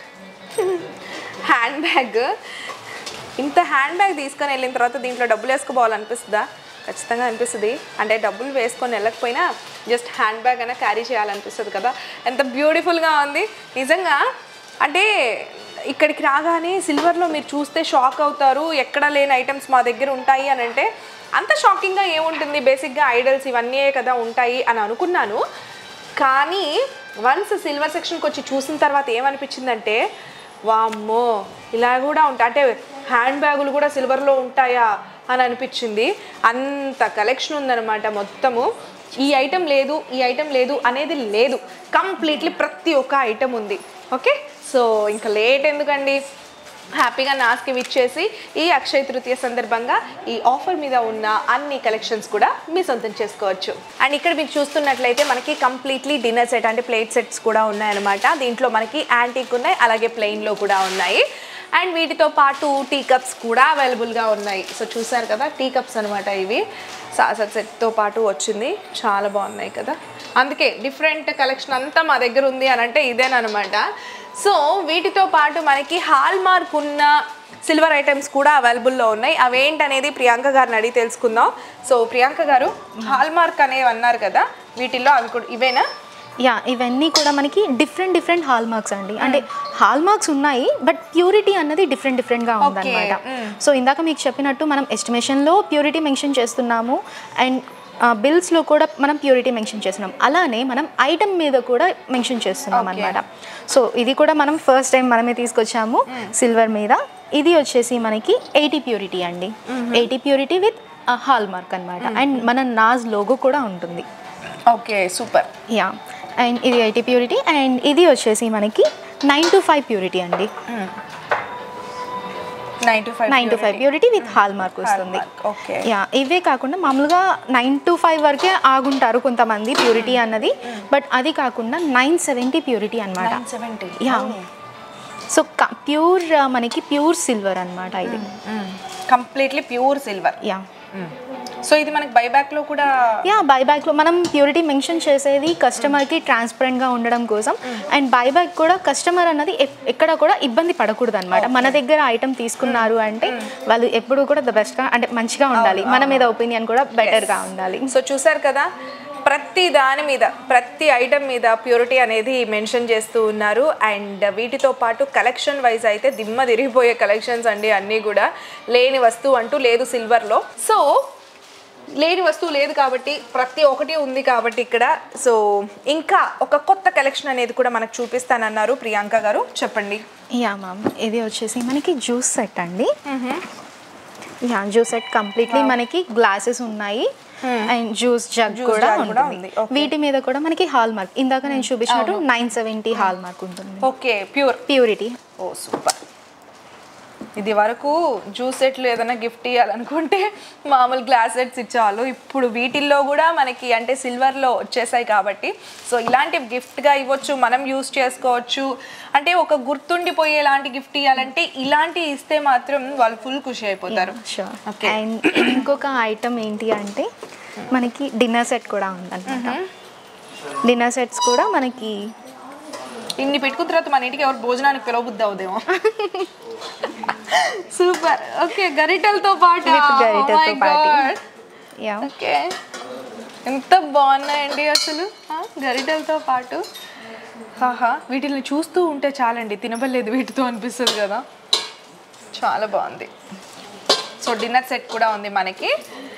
Speaker 3: హ్యాండ్ బ్యాగ్ ఇంత హ్యాండ్ బ్యాగ్ తీసుకొని వెళ్ళిన తర్వాత దీంట్లో డబ్బులు వేసుకోపోవాలనిపిస్తుందా ఖచ్చితంగా అనిపిస్తుంది అంటే డబ్బులు వేసుకొని వెళ్ళకపోయినా జస్ట్ హ్యాండ్ బ్యాగ్ అయినా క్యారీ చేయాలనిపిస్తుంది కదా ఎంత బ్యూటిఫుల్గా ఉంది నిజంగా అంటే ఇక్కడికి రాగానే సిల్వర్లో మీరు చూస్తే షాక్ అవుతారు ఎక్కడ లేని ఐటమ్స్ మా దగ్గర ఉంటాయి అని అంటే అంత షాకింగ్గా ఏముంటుంది బేసిక్గా ఐడల్స్ ఇవన్నీ కదా ఉంటాయి అని అనుకున్నాను కానీ వన్స్ సిల్వర్ సెక్షన్కి వచ్చి చూసిన తర్వాత ఏమనిపించిందంటే వామ్మో ఇలా కూడా ఉంటాయి అంటే హ్యాండ్ బ్యాగులు కూడా సిల్వర్లో ఉంటాయా అని అనిపించింది అంత కలెక్షన్ ఉందన్నమాట మొత్తము ఈ ఐటెం లేదు ఈ ఐటెం లేదు అనేది లేదు కంప్లీట్లీ ప్రతి ఒక్క ఐటెం ఉంది ఓకే సో ఇంకా లేట్ ఎందుకండి హ్యాపీగా నాస్కి విచ్చేసి ఈ అక్షయ తృతీయ సందర్భంగా ఈ ఆఫర్ మీద ఉన్న అన్ని కలెక్షన్స్ కూడా మీ సొంతం చేసుకోవచ్చు అండ్ ఇక్కడ మీకు చూస్తున్నట్లయితే మనకి కంప్లీట్లీ డిన్నర్ సెట్ అంటే ప్లేట్ సెట్స్ కూడా ఉన్నాయన్నమాట దీంట్లో మనకి యాంటీక్ ఉన్నాయి అలాగే ప్లెయిన్లో కూడా ఉన్నాయి అండ్ వీటితో పాటు టీ కప్స్ కూడా అవైలబుల్గా ఉన్నాయి సో చూసారు కదా టీ కప్స్ అనమాట ఇవి సాసర్ సెట్తో పాటు వచ్చింది చాలా బాగున్నాయి కదా అందుకే డిఫరెంట్ కలెక్షన్ అంతా మా దగ్గర ఉంది అని అంటే ఇదేనమాట సో వీటితో పాటు మనకి హాల్ మార్క్ ఉన్న సిల్వర్ ఐటమ్స్ కూడా అవైలబుల్లో ఉన్నాయి అవేంటనేది ప్రియాంక గారిని అడిగి తెలుసుకుందాం సో ప్రియాంక గారు హాల్ మార్క్ అనేవి అన్నారు కదా వీటిల్లో అవి కూడా ఇవేనా
Speaker 4: యా ఇవన్నీ కూడా మనకి డిఫరెంట్ డిఫరెంట్ హాల్ మార్క్స్ అండి అంటే హాల్ మార్క్స్ ఉన్నాయి బట్ ప్యూరిటీ అన్నది డిఫరెంట్ డిఫరెంట్గా ఉందన్నమాట సో ఇందాక మీకు చెప్పినట్టు మనం ఎస్టిమేషన్లో ప్యూరిటీ మెన్షన్ చేస్తున్నాము అండ్ బిల్స్లో కూడా మనం ప్యూరిటీ మెన్షన్ చేస్తున్నాం అలానే మనం ఐటమ్ మీద కూడా మెన్షన్ చేస్తున్నాం అనమాట సో ఇది కూడా మనం ఫస్ట్ టైం మనమే తీసుకొచ్చాము సిల్వర్ మీద ఇది వచ్చేసి మనకి ఎయిటీ ప్యూరిటీ అండి eighty purity with hallmark అనమాట అండ్ మన నాజ్ లోగో కూడా ఉంటుంది
Speaker 3: ఓకే సూపర్
Speaker 4: యా అండ్ ఇది ఎయిటీ ప్యూరిటీ అండ్ ఇది వచ్చేసి మనకి నైన్ టు ఫైవ్ ప్యూరిటీ అండి
Speaker 3: nine two five
Speaker 4: nine two five purity with hallmark వస్తుంది
Speaker 3: ఓకే
Speaker 4: యా ఇవే కాకుండా మామూలుగా నైన్ టు ఫైవ్ వరకే ఆగుంటారు కొంతమంది ప్యూరిటీ అన్నది బట్ అది కాకుండా నైన్ సెవెంటీ ప్యూరిటీ అనమాట
Speaker 3: సెవెంటీ
Speaker 4: యా సో ప్యూర్ మనకి ప్యూర్ సిల్వర్ అనమాట ఇది
Speaker 3: completely pure silver
Speaker 4: yeah
Speaker 3: so ఇది మనకి బైబ్యాక్ లో కూడా
Speaker 4: యా బైబ్యాక్లో మనం ప్యూరిటీ మెన్షన్ చేసేది కస్టమర్కి ట్రాన్స్పరెంట్గా ఉండడం కోసం అండ్ బైబ్యాక్ కూడా కస్టమర్ అన్నది ఎప్- ఎక్కడ కూడా ఇబ్బంది పడకూడదు అనమాట మన దగ్గర ఐటమ్ తీసుకున్నారు అంటే వాళ్ళు ఎప్పుడు కూడా ద బెస్ట్గా అంటే మంచిగా ఉండాలి మన మీద ఒపీనియన్ కూడా బెటర్గా ఉండాలి
Speaker 3: సో చూసారు కదా ప్రతి దాని మీద ప్రతి ఐటమ్ మీద ప్యూరిటీ అనేది మెన్షన్ చేస్తూ ఉన్నారు అండ్ వీటితో పాటు కలెక్షన్ వైజ్ అయితే దిమ్మ తిరిగిపోయే కలెక్షన్స్ అండి అన్నీ కూడా లేని వస్తువు అంటూ లేదు సిల్వర్లో సో లేని వస్తువు లేదు కాబట్టి ప్రతి ఒక్కటి ఉంది కాబట్టి ఇక్కడ సో ఇంకా ఒక కొత్త కలెక్షన్ అనేది కూడా మనకు చూపిస్తానన్నారు ప్రియాంక గారు చెప్పండి
Speaker 4: యా మ్యామ్ ఇది వచ్చేసి మనకి జ్యూస్ సెట్ అండి యా జ్యూస్ సెట్ కంప్లీట్లీ మనకి గ్లాసెస్ ఉన్నాయి అండ్ జ్యూస్ జగ్
Speaker 3: Juice
Speaker 4: కూడా
Speaker 3: jug కూడా
Speaker 4: ఉంటుంది
Speaker 3: ఉంది. Okay.
Speaker 4: వీటి మీద కూడా మనకి హాల్ మార్క్ ఇందాక నేను చూపించినట్టు నైన్ సెవెంటీ హాల్ మార్క్ ఉంటుంది
Speaker 3: okay pure
Speaker 4: purity
Speaker 3: oh super ఇది వరకు జ్యూస్ సెట్లు ఏదైనా గిఫ్ట్ ఇవ్వాలనుకుంటే మామూలు గ్లాస్ సెట్స్ ఇచ్చేవాళ్ళు ఇప్పుడు వీటిల్లో కూడా మనకి అంటే సిల్వర్లో వచ్చేసాయి కాబట్టి సో ఇలాంటి గిఫ్ట్గా ఇవ్వచ్చు మనం యూస్ చేసుకోవచ్చు అంటే ఒక గుర్తుండిపోయేలాంటి గిఫ్ట్ ఇవ్వాలంటే ఇలాంటి ఇస్తే మాత్రం వాళ్ళు ఫుల్ ఖుషి అయిపోతారు
Speaker 4: షూర్
Speaker 3: Okay.
Speaker 4: అండ్ ఇంకొక ఐటమ్ ఏంటి అంటే మనకి డిన్నర్ సెట్ కూడా ఉందన్నమాట డిన్నర్ సెట్స్ కూడా మనకి
Speaker 3: ఇన్ని పెట్టుకున్న తర్వాత మన ఇంటికి ఎవరు భోజనానికి పిలవబుద్ది అవుదేమో సూపర్ ఓకే గరిటెలతో పాటు
Speaker 4: With గరిటెలతో పాటు. యా
Speaker 3: ఓకే ఎంత బాగున్నాయండి అసలు ఆ, గరిటెలతో పాటు ఆహా వీటిని చూస్తూ ఉంటే చాలండి తినబలేదు వీటితో అనిపిస్తుంది కదా చాలా బాగుంది సో డిన్నర్ సెట్ కూడా ఉంది మనకి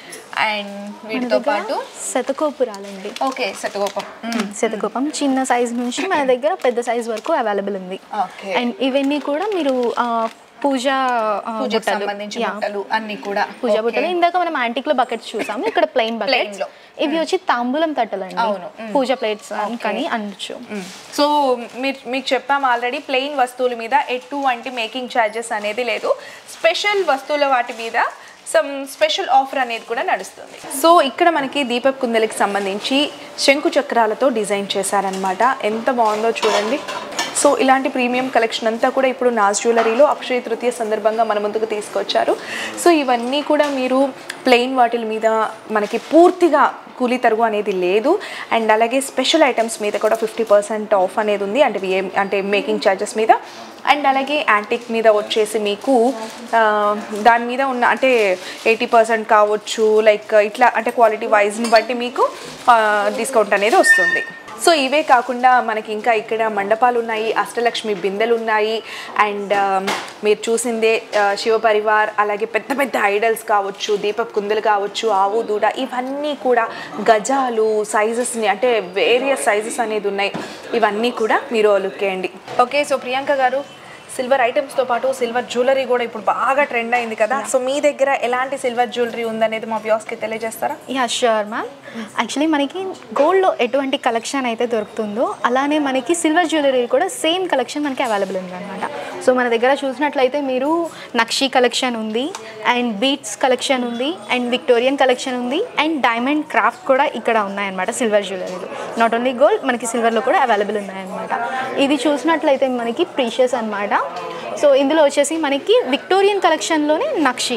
Speaker 3: అండ్ వీటితో పాటు
Speaker 4: శతకోపురాలండి
Speaker 3: ఓకే సెటగోపం
Speaker 4: శతకోపం చిన్న సైజ్ నుంచి మన దగ్గర పెద్ద సైజ్ వరకు అవైలబుల్ ఉంది
Speaker 3: ఓకే
Speaker 4: అండ్ ఇవన్నీ కూడా మీరు ఆ, పూజ ఆ,
Speaker 3: పూజకు
Speaker 4: బుట్టలు.
Speaker 3: సంబంధించి
Speaker 4: Yeah.
Speaker 3: బుట్టలు అన్ని కూడా
Speaker 4: పూజ
Speaker 3: Okay.
Speaker 4: బుట్టలు ఇందాక మనం యాంటిక్ లో బకెట్స్ చూసాము ఇక్కడ ప్లెయిన్ బకెట్స్
Speaker 3: లో.
Speaker 4: ఇవి వచ్చి తాంబూలం తట్టలు అండి
Speaker 3: అవును. Mm.
Speaker 4: పూజ ప్లేట్స్ కానీ అనొచ్చు
Speaker 3: సో మీరు మీకు చెప్పాము ఆల్రెడీ ప్లెయిన్ వస్తువుల మీద ఎటువంటి మేకింగ్ ఛార్జెస్ అనేది లేదు స్పెషల్ వస్తువుల వాటి మీద సమ్ స్పెషల్ ఆఫర్ అనేది కూడా నడుస్తుంది సో ఇక్కడ మనకి దీపక్ కుందలికి సంబంధించి శంకు చక్రాలతో డిజైన్ చేశారనమాట ఎంత బాగుందో చూడండి సో ఇలాంటి ప్రీమియం కలెక్షన్ అంతా కూడా ఇప్పుడు నాజ్ జ్యువెలరీలో అక్షయ తృతీయ సందర్భంగా మన ముందుకు తీసుకొచ్చారు సో ఇవన్నీ కూడా మీరు ప్లెయిన్ వాటిల మీద మనకి పూర్తిగా కూలీ తరుగు అనేది లేదు అండ్ అలాగే స్పెషల్ ఐటమ్స్ మీద కూడా ఫిఫ్టీ పర్సెంట్ ఆఫ్ అనేది ఉంది అంటే ఏం అంటే మేకింగ్ ఛార్జెస్ మీద అండ్ అలాగే యాంటిక్ మీద వచ్చేసి మీకు ఆ, దాని మీద ఉన్న అంటే ఎయిటీ పర్సెంట్ కావచ్చు లైక్ ఇట్లా అంటే క్వాలిటీ వైజ్ని బట్టి మీకు డిస్కౌంట్ అనేది వస్తుంది సో ఇవే కాకుండా మనకి ఇంకా ఇక్కడ మండపాలు ఉన్నాయి అష్టలక్ష్మి బిందెలు ఉన్నాయి అండ్ మీరు చూసిందే ఆ, శివ పరివార్ అలాగే పెద్ద పెద్ద ఐడల్స్ కావచ్చు దీపక్ కుందలు కావచ్చు ఆవు దూడ ఇవన్నీ కూడా గజాలు సైజెస్ని అంటే వేరియస్ సైజెస్ అనేది ఉన్నాయి ఇవన్నీ కూడా మీరు లుక్ వేయండి ఓకే సో ప్రియాంక గారు సిల్వర్ ఐటమ్స్తో పాటు సిల్వర్ జ్యువెలరీ కూడా ఇప్పుడు బాగా ట్రెండ్ అయింది కదా సో మీ దగ్గర ఎలాంటి సిల్వర్ జ్యువెలరీ ఉందనేది మా వ్యూస్కి తెలియజేస్తారా
Speaker 4: యా షూర్ మ్యామ్ యాక్చువల్లీ మనకి గోల్డ్లో ఎటువంటి కలెక్షన్ అయితే దొరుకుతుందో అలానే మనకి సిల్వర్ జ్యువెలరీ కూడా సేమ్ కలెక్షన్ మనకి అవైలబుల్ ఉందన్నమాట సో మన దగ్గర చూసినట్లయితే మీరు నక్షీ కలెక్షన్ ఉంది అండ్ బీట్స్ కలెక్షన్ ఉంది అండ్ విక్టోరియన్ కలెక్షన్ ఉంది అండ్ డైమండ్ క్రాఫ్ట్ కూడా ఇక్కడ ఉన్నాయన్నమాట సిల్వర్ జ్యువెలరీలో నాట్ ఓన్లీ గోల్డ్ మనకి సిల్వర్లో కూడా అవైలబుల్ ఉన్నాయన్నమాట ఇది చూసినట్లయితే మనకి ప్రీషియస్ అన్నమాట సో ఇందులో వచ్చేసి మనకి విక్టోరియన్ కలెక్షన్లోనే నక్షి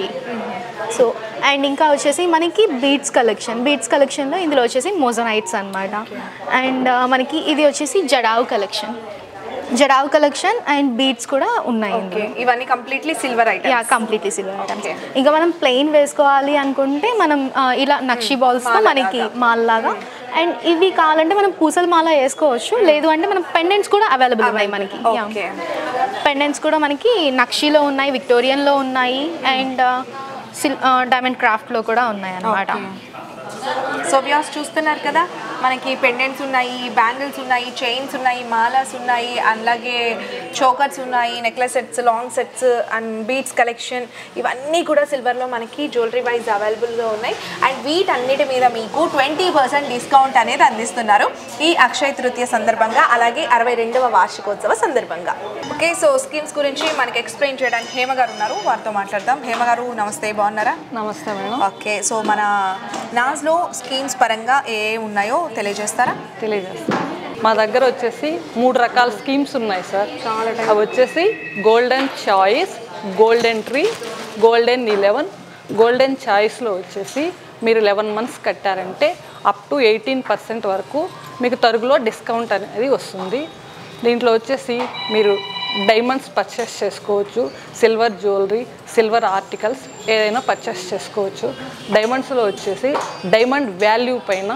Speaker 4: సో అండ్ ఇంకా వచ్చేసి మనకి బీట్స్ కలెక్షన్ బీట్స్ కలెక్షన్లో ఇందులో వచ్చేసి మోజనైట్స్ అన్నమాట అండ్ మనకి ఇది వచ్చేసి జడావ్ collection jadau collection and beads కూడా ఉన్నాయి ఇందులో
Speaker 3: ఇవన్నీ completely silver
Speaker 4: yeah
Speaker 3: items
Speaker 4: completely silver items
Speaker 3: Okay.
Speaker 4: ఇంకా మనం ప్లెయిన్ వేసుకోవాలి అనుకుంటే మనం ఆ, ఇలా నక్షి బాల్స్ మనకి మాల్ లాగా అండ్ ఇవి కావాలంటే మనం పూసల మాల వేసుకోవచ్చు లేదు అంటే మనం పెండెంట్స్ కూడా అవైలబుల్ ఉన్నాయి మనకి
Speaker 3: ఓకే
Speaker 4: పెండెంట్స్ కూడా మనకి నక్షీలో ఉన్నాయి విక్టోరియన్లో ఉన్నాయి అండ్ సిల్ డైమండ్ క్రాఫ్ట్లో కూడా ఉన్నాయి అన్నమాట
Speaker 3: సో వ్యూస్ చూస్తున్నారు కదా మనకి పెండెంట్స్ ఉన్నాయి బ్యాంగిల్స్ ఉన్నాయి చైన్స్ ఉన్నాయి మాలాస్ ఉన్నాయి అలాగే చోకర్స్ ఉన్నాయి necklace sets long sets and beads collection ఇవన్నీ కూడా సిల్వర్లో మనకి జ్యువెలరీ వైజ్ అవైలబుల్గా ఉన్నాయి అండ్ వీటన్నిటి మీద మీకు ట్వంటీ పర్సెంట్ డిస్కౌంట్ అనేది అందిస్తున్నారు ఈ అక్షయ తృతీయ సందర్భంగా అలాగే అరవై రెండవ వార్షికోత్సవ సందర్భంగా ఓకే సో స్కీమ్స్ గురించి మనకి ఎక్స్ప్లెయిన్ చేయడానికి హేమ గారు ఉన్నారు వారితో మాట్లాడదాం హేమ గారు నమస్తే బాగున్నారా
Speaker 6: నమస్తే మేడం
Speaker 3: ఓకే సో మన నాజ్లో స్కీమ్స్ పరంగా ఏ ఏ ఉన్నాయో తెలియజేస్తారా
Speaker 6: తెలియజేస్తాను మా దగ్గర వచ్చేసి మూడు రకాల స్కీమ్స్ ఉన్నాయి సార్ అవి వచ్చేసి golden choice golden tree golden eleven golden చాయిస్లో వచ్చేసి మీరు లెవెన్ మంత్స్ కట్టారంటే అప్ టు ఎయిటీన్ పర్సెంట్ వరకు మీకు తరుగులో డిస్కౌంట్ అనేది వస్తుంది దీంట్లో వచ్చేసి మీరు డైమండ్స్ పర్చేస్ చేసుకోవచ్చు సిల్వర్ జ్యువెలరీ సిల్వర్ ఆర్టికల్స్ ఏదైనా పర్చేస్ చేసుకోవచ్చు డైమండ్స్లో వచ్చేసి డైమండ్ వాల్యూ పైన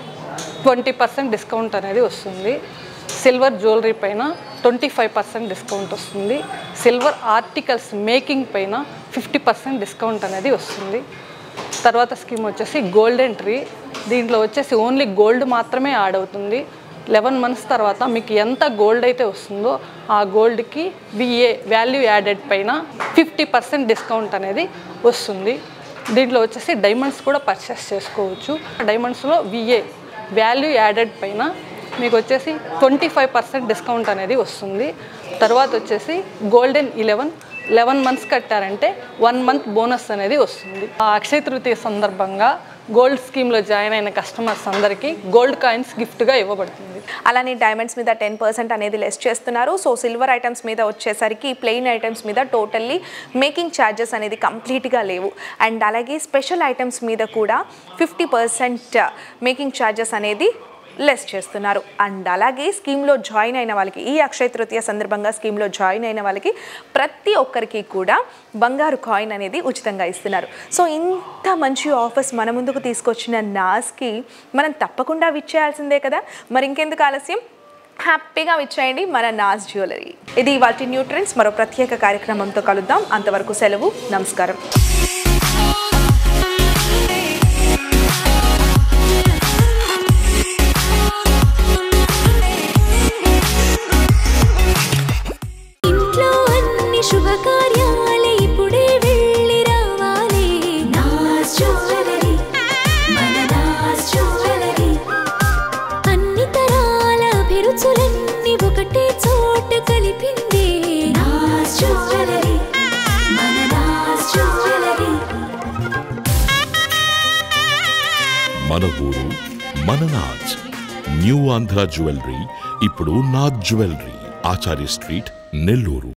Speaker 6: ట్వంటీ పర్సెంట్ డిస్కౌంట్ అనేది వస్తుంది సిల్వర్ జ్యువెలరీ పైన ట్వంటీ ఫైవ్ పర్సెంట్ డిస్కౌంట్ వస్తుంది సిల్వర్ ఆర్టికల్స్ మేకింగ్ పైన ఫిఫ్టీ పర్సెంట్ డిస్కౌంట్ అనేది వస్తుంది తర్వాత స్కీమ్ వచ్చేసి గోల్డెన్ ట్రీ దీంట్లో వచ్చేసి ఓన్లీ గోల్డ్ మాత్రమే యాడ్ అవుతుంది లెవెన్ మంత్స్ తర్వాత మీకు ఎంత గోల్డ్ అయితే వస్తుందో ఆ గోల్డ్కి విఏ వాల్యూ యాడెడ్ పైన ఫిఫ్టీ పర్సెంట్ డిస్కౌంట్ అనేది వస్తుంది దీంట్లో వచ్చేసి డైమండ్స్ కూడా పర్చేస్ చేసుకోవచ్చు డైమండ్స్లో విఏ వాల్యూ యాడెడ్ పైన మీకు వచ్చేసి ట్వంటీ ఫైవ్ పర్సెంట్ డిస్కౌంట్ అనేది వస్తుంది తర్వాత వచ్చేసి గోల్డెన్ ఇలెవెన్ లెవెన్ మంత్స్ కట్టారంటే వన్ మంత్ బోనస్ అనేది వస్తుంది ఆ అక్షయ తృతీయ సందర్భంగా గోల్డ్ స్కీమ్లో జాయిన్ అయిన కస్టమర్స్ అందరికీ గోల్డ్ కాయిన్స్ గిఫ్ట్గా ఇవ్వబడుతుంది
Speaker 3: అలానే డైమండ్స్ మీద టెన్ పర్సెంట్ అనేది లెస్ చేస్తున్నారు సో సిల్వర్ ఐటమ్స్ మీద వచ్చేసరికి ప్లెయిన్ ఐటమ్స్ మీద టోటల్లీ మేకింగ్ ఛార్జెస్ అనేది కంప్లీట్గా లేవు అండ్ అలాగే స్పెషల్ ఐటమ్స్ మీద కూడా ఫిఫ్టీ పర్సెంట్ మేకింగ్ ఛార్జెస్ అనేది లెస్ చేస్తున్నారు అండ్ అలాగే స్కీమ్లో జాయిన్ అయిన వాళ్ళకి ఈ అక్షయ తృతీయ సందర్భంగా స్కీమ్లో జాయిన్ అయిన వాళ్ళకి ప్రతి ఒక్కరికి కూడా బంగారు కాయిన్ అనేది ఉచితంగా ఇస్తున్నారు సో ఇంత మంచి ఆఫర్స్ మన ముందుకు తీసుకొచ్చిన నాస్కి మనం తప్పకుండా విచ్చేయాల్సిందే కదా మరి ఇంకెందుకు ఆలస్యం హ్యాపీగా విచ్చేయండి మన నాస్ జ్యువెలరీ ఇది వాటి న్యూట్రెంట్స్ మరో ప్రత్యేక కార్యక్రమంతో కలుద్దాం అంతవరకు సెలవు నమస్కారం
Speaker 1: ఇంట్లో అన్ని శుభకార్యాలే ఇప్పుడే వెళ్ళి రావాలి నాస్ జ్యువెలరీ మన నాస్ జ్యువెలరీ అన్ని తరాల అభిరుచులన్నీ ఒకటే చోట కలిపింది నాస్ జ్యువెలరీ మన నాస్ జ్యువెలరీ
Speaker 2: మన ఊరు మన నాజ్ న్యూ ఆంధ్ర జ్యువెలరీ ఇప్పుడు నాజ్ జ్యువెలరీ ఆచార్య స్ట్రీట్ నెల్లూరు